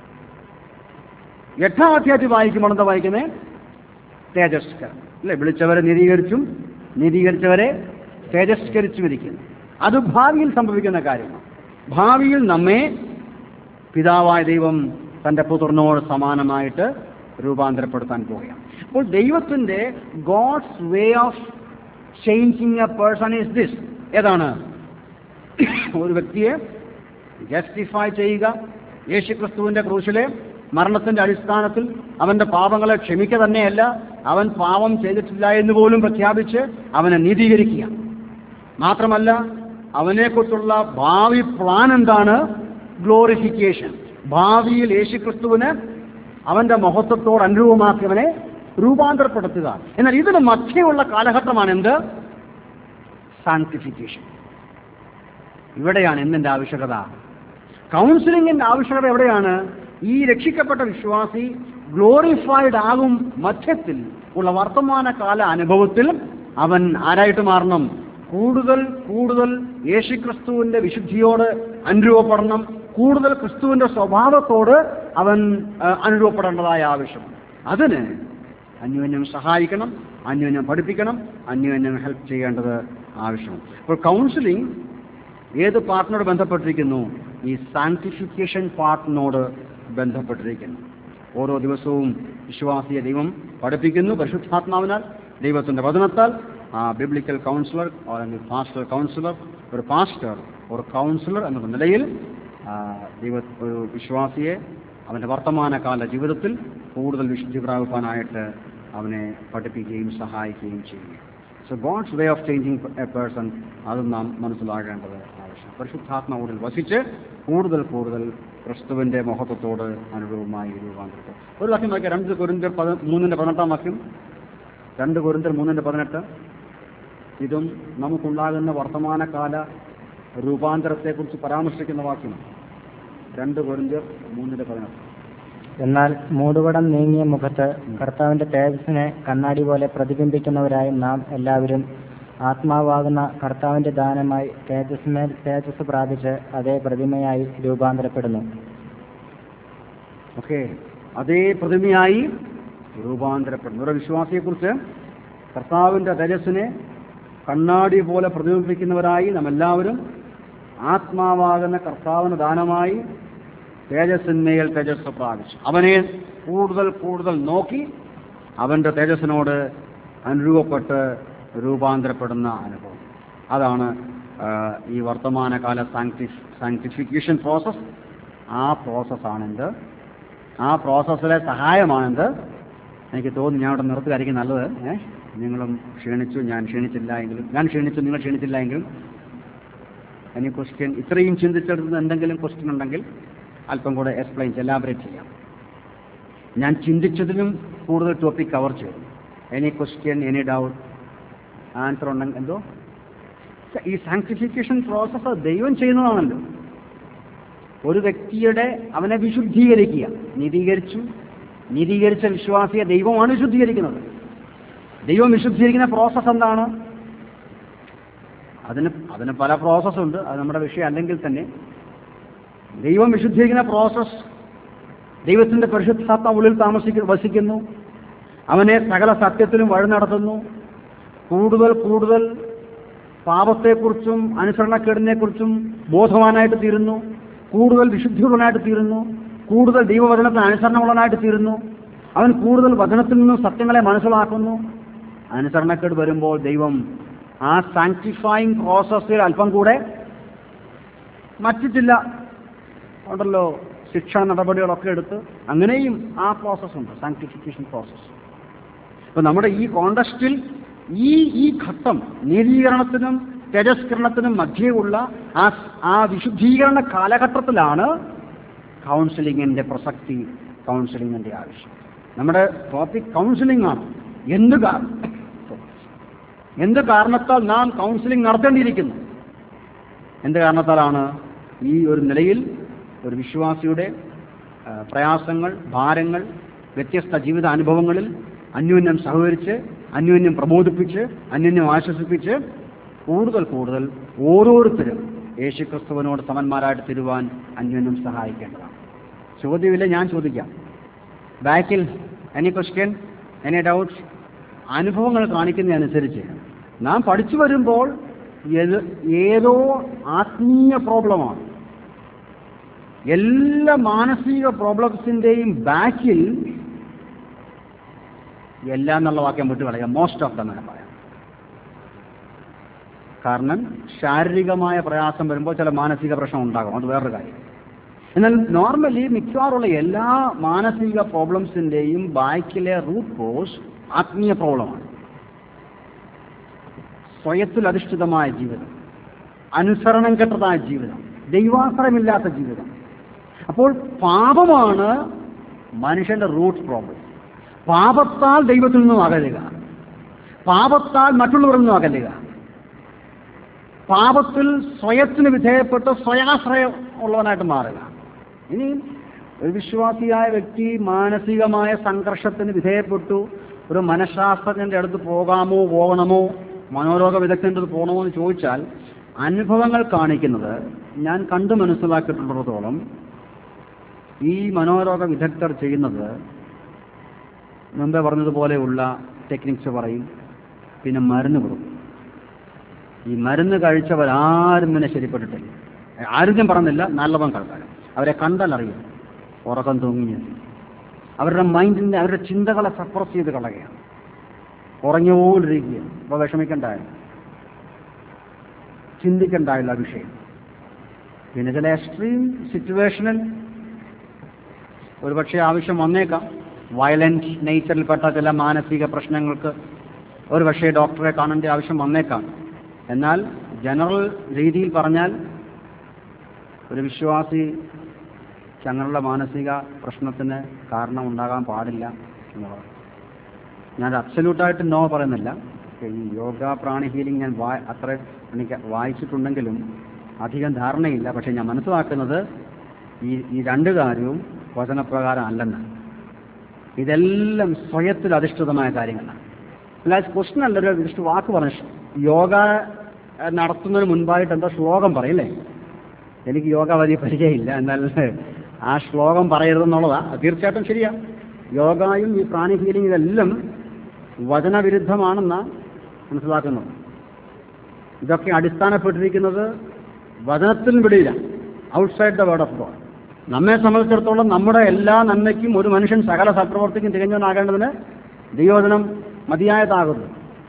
എട്ടാം അധ്യായത്തിൽ വായിക്കുമ്പോൾ എന്താ വായിക്കുന്നത് തേജസ്കരം അല്ലെ വിളിച്ചവരെ നീതീകരിച്ചും നീതീകരിച്ചവരെ തേജസ്കരിച്ചും ഇരിക്കുന്നു അത് ഭാവിയിൽ സംഭവിക്കുന്ന കാര്യമാണ് ഭാവിയിൽ നമ്മെ പിതാവായ ദൈവം തന്റെ പുത്രനോട് സമാനമായിട്ട് രൂപാന്തരപ്പെടുത്താൻ പോവുകയാണ് അപ്പോൾ ദൈവത്തിന്റെ God's way of changing a person is this ഏതാണ് ഒരു വ്യക്തിയെ ജസ്റ്റിഫൈ ചെയ്യുക യേശുക്രിസ്തുവിന്റെ ക്രൂശിലെ മരണത്തിന്റെ അടിസ്ഥാനത്തിൽ അവന്റെ പാപങ്ങളെ ക്ഷമിക്കുക തന്നെയല്ല അവൻ പാപം ചെയ്തിട്ടില്ല എന്ന് പോലും പ്രഖ്യാപിച്ച് അവനെ നീതീകരിക്കുക മാത്രമല്ല അവനെക്കുറിച്ചുള്ള ഭാവി പ്ലാൻ എന്താണ് ഗ്ലോറിഫിക്കേഷൻ ഭാവിയിൽ യേശുക്രിസ്തുവിന് അവന്റെ മഹത്വത്തോട് അനുരൂപമാക്കിയവനെ രൂപാന്തരപ്പെടുത്തുക എന്നാൽ ഇതിന് മധ്യയുള്ള കാലഘട്ടമാണ് എന്ത് സാങ്ക്ടിഫിക്കേഷൻ ഇവിടെയാണ് എന്തിന്റെ ആവശ്യകത കൗൺസിലിംഗിന്റെ ആവശ്യകത എവിടെയാണ് ഈ രക്ഷിക്കപ്പെട്ട വിശ്വാസി ഗ്ലോറിഫൈഡ് ആകും മധ്യത്തിൽ ഉള്ള വർത്തമാനകാല അനുഭവത്തിൽ അവൻ ആരായിട്ട് മാറണം കൂടുതൽ കൂടുതൽ യേശുക്രിസ്തുവിന്റെ വിശുദ്ധിയോട് അനുരൂപപ്പെടണം കൂടുതൽ ക്രിസ്തുവിന്റെ സ്വഭാവത്തോട് അവൻ ആ, അനുരൂപപ്പെടേണ്ടതായ ആവശ്യം അതിന് അന്യോന്യം സഹായിക്കണം അന്യോന്യം പഠിപ്പിക്കണം അന്യോന്യം ഹെൽപ്പ് ചെയ്യേണ്ടത് ആവശ്യമാണ് അപ്പോൾ കൗൺസിലിംഗ് ഏത് പാർട്ടിനോട് ബന്ധപ്പെട്ടിരിക്കുന്നു ഈ സാങ്ക്ടിഫിക്കേഷൻ പാർട്ടിനോട് ബന്ധപ്പെട്ടിരിക്കുന്നു ഓരോ ദിവസവും വിശ്വാസിയെ ദൈവം പഠിപ്പിക്കുന്നു പരിശുദ്ധാത്മാവിനാൽ ദൈവത്തിന്റെ വചനത്താൽ ആ ബിബ്ലിക്കൽ കൗൺസിലർ അല്ലെങ്കിൽ പാസ്റ്റർ കൗൺസിലർ ഒരു പാസ്റ്റർ ഒരു കൗൺസിലർ എന്നുള്ള നിലയിൽ ആ, ദൈവ ഒരു വിശ്വാസിയെ അവന്റെ വർത്തമാനകാല ജീവിതത്തിൽ കൂടുതൽ വിശുദ്ധി പ്രാപിപ്പാനായിട്ട് അവനെ പഠിപ്പിക്കുകയും സഹായിക്കുകയും ചെയ്യുക so God's way of changing a person അത് നാം മനസ്സിലാകേണ്ടത് ആവശ്യം പരിശുദ്ധാത്മാവോടിൽ വസിച്ച് കൂടുതൽ കൂടുതൽ ക്രിസ്തുവിന്റെ മഹത്വത്തോട് അനുഭവമായി രൂപാന്തരപ്പെട്ടു ഒരു വാക്യം നോക്കിയാൽ രണ്ട് കുരിന്തർ പത മൂന്നിന്റെ പതിനെട്ടാം വാക്യം രണ്ട് കുരിന്തർ മൂന്നിന്റെ പതിനെട്ട് ഇതും നമുക്കുണ്ടാകുന്ന വർത്തമാനകാല രൂപാന്തരത്തെക്കുറിച്ച് പരാമർശിക്കുന്ന വാക്യമാണ് രണ്ട് കുരിന്തർ മൂന്നിന്റെ പതിനെട്ട് എന്നാൽ മൂടുപടം നീങ്ങിയ മുഖത്ത് കർത്താവിന്റെ തേജസ്സിനെ കണ്ണാടി പോലെ പ്രതിബിംബിക്കുന്നവരായി നാം എല്ലാവരും ആത്മാവാകുന്ന കർത്താവിന്റെ ദാനമായി തേജസ്സിന്മേൽ തേജസ് പ്രാപിച്ച് അതേ പ്രതിമയായി രൂപാന്തരപ്പെടുന്നു ഓക്കെ അതേ പ്രതിമയായി രൂപാന്തരപ്പെടുന്നു ഒരു വിശ്വാസിയെക്കുറിച്ച് കർത്താവിന്റെ തേജസ്സിനെ കണ്ണാടി പോലെ പ്രതിബിംബിക്കുന്നവരായി നാം എല്ലാവരും ആത്മാവാകുന്ന കർത്താവിന് ദാനമായി തേജസ്സിന്മേൽ തേജസ് പ്രാപിച്ചു അവനെ കൂടുതൽ കൂടുതൽ നോക്കി അവന്റെ തേജസ്സിനോട് അനുരൂപപ്പെട്ട് രൂപാന്തരപ്പെടുന്ന അനുഭവം അതാണ് ആ, ഈ വർത്തമാനകാല സാങ്ക്ടിഫ് സാങ്ക്ടിഫിക്കേഷൻ പ്രോസസ് ആ പ്രോസസ്സാണെന്ത് ആ പ്രോസസ്സിലെ സഹായമാണെന്ത് എനിക്ക് തോന്നുന്നു ഞാൻ അവിടെ നിർത്തുകയായിരിക്കും നല്ലത് ഏഹ് നിങ്ങളും ക്ഷീണിച്ചു ഞാൻ ക്ഷീണിച്ചില്ല എങ്കിലും ഞാൻ ക്ഷീണിച്ചു നിങ്ങൾ ക്ഷീണിച്ചില്ല എങ്കിലും എനി ക്വസ്റ്റ്യൻ ഇത്രയും ചിന്തിച്ചെടുത്ത് എന്തെങ്കിലും ക്വസ്റ്റ്യൻ ഉണ്ടെങ്കിൽ അല്പം കൂടെ എക്സ്പ്ലെയിൻ എലാബറേറ്റ് ചെയ്യാം ഞാൻ ചിന്തിച്ചതിലും കൂടുതൽ ടോപ്പിക് കവർ ചെയ്തു any question any doubt answer ഉണ്ടെങ്കിൽ എന്തോ ഈ സാങ്ക്ടിഫിക്കേഷൻ പ്രോസസ്സ് ദൈവം ചെയ്യുന്നതാണല്ലോ ഒരു വ്യക്തിയുടെ അവനെ വിശുദ്ധീകരിക്കുക നീതീകരിച്ചു നീതീകരിച്ച വിശ്വാസിയെ ദൈവമാണ് വിശുദ്ധീകരിക്കുന്നത് ദൈവം വിശുദ്ധീകരിക്കുന്ന പ്രോസസ്സ് എന്താണ് അതിന് അതിന് പല പ്രോസസ്സുണ്ട് അത് നമ്മുടെ വിഷയം അല്ലെങ്കിൽ തന്നെ ദൈവം വിശുദ്ധീകരിക്കുന്ന പ്രോസസ്സ് ദൈവത്തിന്റെ പരിശുദ്ധാത്മ ഉള്ളിൽ താമസിക്കുന്നു വസിക്കുന്നു അവനെ സകല സത്യത്തിലും വഴി നടത്തുന്നു കൂടുതൽ കൂടുതൽ പാപത്തെക്കുറിച്ചും അനുസരണക്കേടിനെക്കുറിച്ചും ബോധവാനായിട്ട് തീരുന്നു കൂടുതൽ വിശുദ്ധിയുള്ളവനായിട്ട് തീരുന്നു കൂടുതൽ ദൈവവചനത്തിന് അനുസരണമുള്ളവനായിട്ട് തീരുന്നു അവൻ കൂടുതൽ വചനത്തിൽ നിന്നും സത്യങ്ങളെ മനസ്സിലാക്കുന്നു അനുസരണക്കേട് വരുമ്പോൾ ദൈവം ആ സാങ്ക്ടിഫൈങ് പ്രോസസ്സിൽ അല്പം കൂടെ മറ്റു ചില ഉണ്ടല്ലോ ശിക്ഷണ നടപടികളൊക്കെ എടുത്ത് അങ്ങനെയും ആ പ്രോസസ്സ് ഉണ്ട് സാങ്ക്ടിഫിക്കേഷൻ പ്രോസസ്സ് അപ്പൊ നമ്മുടെ ഈ കോണ്ടസ്റ്റിൽ ഈ ഈ ഘട്ടം നീതീകരണത്തിനും തേജസ്കരണത്തിനും മധ്യയുള്ള ആ ആ വിശുദ്ധീകരണ കാലഘട്ടത്തിലാണ് കൗൺസിലിങ്ങിന്റെ പ്രസക്തി കൗൺസിലിങ്ങിന്റെ ആവശ്യം നമ്മുടെ ടോപ്പിക് കൗൺസിലിംഗ് ആണ് എന്ത് കാരണം എന്ത് കാരണത്താൽ നാം കൗൺസിലിംഗ് നടത്തേണ്ടിയിരിക്കുന്നു എന്ത് കാരണത്താലാണ് ഈ ഒരു നിലയിൽ ഒരു വിശ്വാസിയുടെ ആ, പ്രയാസങ്ങൾ ഭാരങ്ങൾ വ്യത്യസ്ത ജീവിത അനുഭവങ്ങളിൽ അന്യോന്യം സഹകരിച്ച് അന്യോന്യം പ്രബോധിപ്പിച്ച് അന്യോന്യം ആശ്വസിപ്പിച്ച് കൂടുതൽ കൂടുതൽ ഓരോരുത്തരും യേശുക്രിസ്തുവിനോട് സമന്മാരായിട്ട് തരുവാൻ അന്യോന്യം സഹായിക്കേണ്ടതാണ് ചോദ്യമില്ല ഞാൻ ചോദിക്കാം ബാക്കിൽ എനി ക്വസ്റ്റ്യൻ എനി ഡൗട്ട്സ് അനുഭവങ്ങൾ കാണിക്കുന്നതനുസരിച്ച് നാം പഠിച്ചു വരുമ്പോൾ ഏത് ഏതോ ആത്മീയ പ്രോബ്ലമാണ് എല്ലാ മാനസിക പ്രോബ്ലംസിന്റെയും ബാക്കിൽ എല്ലാം എന്നുള്ള വാക്യം വിട്ടു കളയാം മോസ്റ്റ് ഓഫ് ദം എന്ന് പറയാം കാരണം ശാരീരികമായ പ്രയാസം വരുമ്പോൾ ചില മാനസിക പ്രശ്നം ഉണ്ടാകും അത് വേറൊരു കാര്യം എന്നാൽ നോർമലി മിക്കവാറുള്ള എല്ലാ മാനസിക പ്രോബ്ലംസിന്റെയും ബാക്കിലെ റൂട്ട് കോസ് ആത്മീയ പ്രോബ്ലമാണ് സ്വയത്തിൽ അധിഷ്ഠിതമായ ജീവിതം അനുസരണം കെട്ടതായ ജീവിതം ദൈവാശ്രയമില്ലാത്ത ജീവിതം അപ്പോൾ പാപമാണ് മനുഷ്യന്റെ റൂട്ട് പ്രോബ്ലം പാപത്താൽ ദൈവത്തിൽ നിന്നും അകലുക പാപത്താൽ മറ്റുള്ളവരിൽ നിന്നും അകലുക പാപത്തിൽ സ്വയത്തിന് വിധേയപ്പെട്ട് സ്വയാശ്രയം ഉള്ളവനായിട്ട് മാറുക ഇനി ഒരു വിശ്വാസിയായ വ്യക്തി മാനസികമായ സംഘർഷത്തിന് വിധേയപ്പെട്ടു ഒരു മനഃശാസ്ത്രജ്ഞന്റെ അടുത്ത് പോകാമോ പോകണമോ മനോരോഗ വിദഗ്ധന്റെ അടുത്ത് പോകണമോ എന്ന് ചോദിച്ചാൽ അനുഭവങ്ങൾ കാണിക്കുന്നത് ഞാൻ കണ്ടു മനസ്സിലാക്കിയിട്ടുള്ളിടത്തോളം ഈ മനോരോഗ വിദഗ്ധർ ചെയ്യുന്നത് മുമ്പേ പറഞ്ഞതുപോലെയുള്ള ടെക്നിക്സ് പറയും പിന്നെ മരുന്ന് കൊടുക്കും ഈ മരുന്ന് കഴിച്ചവരാരും പിന്നെ ശരിപ്പെട്ടിട്ടില്ല ആരും ഞാൻ പറഞ്ഞില്ല നല്ലവൻ കണ്ടാലും അവരെ കണ്ടാൽ അറിയാം ഉറക്കം തൂങ്ങി അവരുടെ മൈൻഡിൻ്റെ അവരുടെ ചിന്തകളെ സപ്രസ് ചെയ്ത് കളയുകയാണ് കുറഞ്ഞുപോലിരിക്കുകയാണ് അപ്പോൾ വിഷമിക്കണ്ടായിരുന്നു ചിന്തിക്കണ്ടായുള്ള വിഷയം പിന്നെ ചില എക്സ്ട്രീം സിറ്റുവേഷനിൽ ഒരുപക്ഷെ ആവശ്യം വന്നേക്കാം വയലന്റ് നേച്ചറിൽപ്പെട്ട ചില മാനസിക പ്രശ്നങ്ങൾക്ക് ഒരുപക്ഷെ ഡോക്ടറെ കാണേണ്ട ആവശ്യം വന്നേക്കാം എന്നാൽ ജനറൽ രീതിയിൽ പറഞ്ഞാൽ ഒരു വിശ്വാസി ഞങ്ങളുടെ മാനസിക പ്രശ്നത്തിന് കാരണം ഉണ്ടാകാൻ പാടില്ല എന്നുള്ളത് ഞാൻ അബ്സല്യൂട്ടായിട്ട് നോ പറയുന്നില്ല ഈ യോഗ പ്രാണി ഹീലിംഗ് ഞാൻ വാ അത്ര എനിക്ക് വായിച്ചിട്ടുണ്ടെങ്കിലും അധികം ധാരണയില്ല പക്ഷെ ഞാൻ മനസ്സിലാക്കുന്നത് ഈ ഈ രണ്ട് കാര്യവും വചനപ്രകാരം അല്ലെന്ന് ഇതെല്ലാം സ്വയത്തിൽ അധിഷ്ഠിതമായ കാര്യങ്ങളാണ് അല്ല ക്വസ്റ്റൻ അല്ല ഒരു ജസ്റ്റ് വാക്ക് പറഞ്ഞു യോഗ ഏഹ്, നടത്തുന്നതിന് മുൻപായിട്ട് എന്തോ ശ്ലോകം പറയില്ലേ എനിക്ക് യോഗ വലിയ പരിചയമില്ല എന്നാൽ ആ ശ്ലോകം പറയരുതെന്നുള്ളതാ അത് തീർച്ചയായിട്ടും ശരിയാ യോഗയും ഈ പ്രാണി ഹീലിംഗ് ഇതെല്ലാം വചനവിരുദ്ധമാണെന്നാണ് മനസ്സിലാക്കുന്നത് ഇതൊക്കെ അടിസ്ഥാനപ്പെട്ടിരിക്കുന്നത് വചനത്തിൽ വിടില്ല outside the word of God നമ്മെ സംബന്ധിച്ചിടത്തോളം നമ്മുടെ എല്ലാ നന്മയ്ക്കും ഒരു മനുഷ്യൻ സകല സത്പ്രവർത്തിക്കും തികഞ്ഞവനാകേണ്ടതിന് ദൈവോധനം മതിയായതാകുന്നു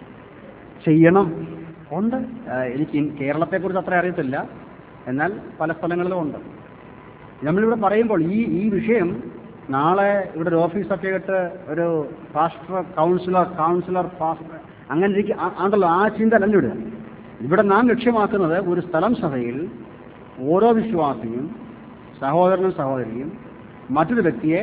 ചെയ്യണം ഉണ്ട് ഏഹ് എനിക്ക് ഇൻ- കേരളത്തെക്കുറിച്ച് അത്ര അറിയത്തില്ല എന്നാൽ പല സ്ഥലങ്ങളിലും ഉണ്ട് നമ്മളിവിടെ പറയുമ്പോൾ ഈ ഈ വിഷയം നാളെ ഇവിടെ ഒരു ഓഫീസൊക്കെ ഇട്ട് ഒരു പാസ്റ്റർ കൗൺസിലർ കൗൺസിലർ പാസ്റ്റർ അങ്ങനെ ഇരിക്കും ആണല്ലോ ആ ചിന്തയല്ല ഇവിടെ ഇവിടെ നാം ലക്ഷ്യമാക്കുന്നത് ഒരു സ്ഥലം സഭയിൽ ഓരോ വിശ്വാസിയും സഹോദരനും സഹോദരിയും മറ്റൊരു വ്യക്തിയെ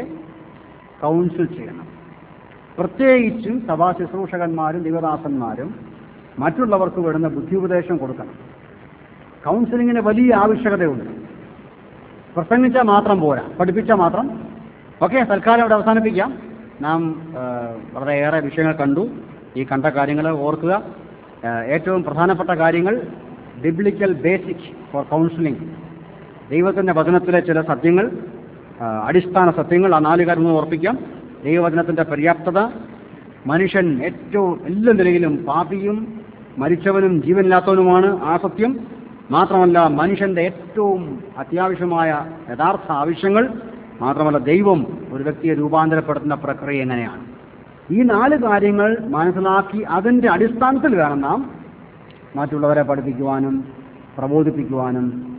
കൗൺസിൽ ചെയ്യണം പ്രത്യേകിച്ചും സഭാ ശുശ്രൂഷകന്മാരും ദൈവദാസന്മാരും മറ്റുള്ളവർക്ക് വേണ്ടുന്ന ബുദ്ധിയുപദേശം കൊടുക്കണം കൗൺസിലിങ്ങിന് വലിയ ആവശ്യകതയുണ്ട് പ്രസംഗിച്ചാൽ മാത്രം പോരാ പഠിപ്പിച്ചാൽ മാത്രം ഓക്കെ തൽക്കാലം ഇവിടെ അവസാനിപ്പിക്കാം നാം ആ, വളരെയേറെ വിഷയങ്ങൾ കണ്ടു ഈ കണ്ട കാര്യങ്ങൾ ഓർക്കുക ആ, ഏറ്റവും പ്രധാനപ്പെട്ട കാര്യങ്ങൾ ബിബ്ലിക്കൽ ബേസിക് ഫോർ കൗൺസിലിംഗ് ദൈവത്തിൻ്റെ വചനത്തിലെ ചില സത്യങ്ങൾ ആ, അടിസ്ഥാന സത്യങ്ങൾ ആ നാല് കാര്യങ്ങൾ ഓർപ്പിക്കാം ദൈവവചനത്തിൻ്റെ പര്യാപ്തത മനുഷ്യൻ ഏറ്റവും എല്ലാ നിലയിലും പാപിയും മരിച്ചവനും ജീവനില്ലാത്തവനുമാണ് ആ സത്യം മാത്രമല്ല മനുഷ്യന്റെ ഏറ്റവും അത്യാവശ്യമായ യഥാർത്ഥ ആവശ്യങ്ങൾ മാത്രമല്ല ദൈവം ഒരു വ്യക്തിയെ രൂപാന്തരപ്പെടുത്തുന്ന പ്രക്രിയ എങ്ങനെയാണ് ഈ നാല് കാര്യങ്ങൾ മനസ്സിലാക്കി അതിൻ്റെ അടിസ്ഥാനത്തിൽ വേണം നാം മറ്റുള്ളവരെ പഠിപ്പിക്കുവാനും പ്രബോധിപ്പിക്കുവാനും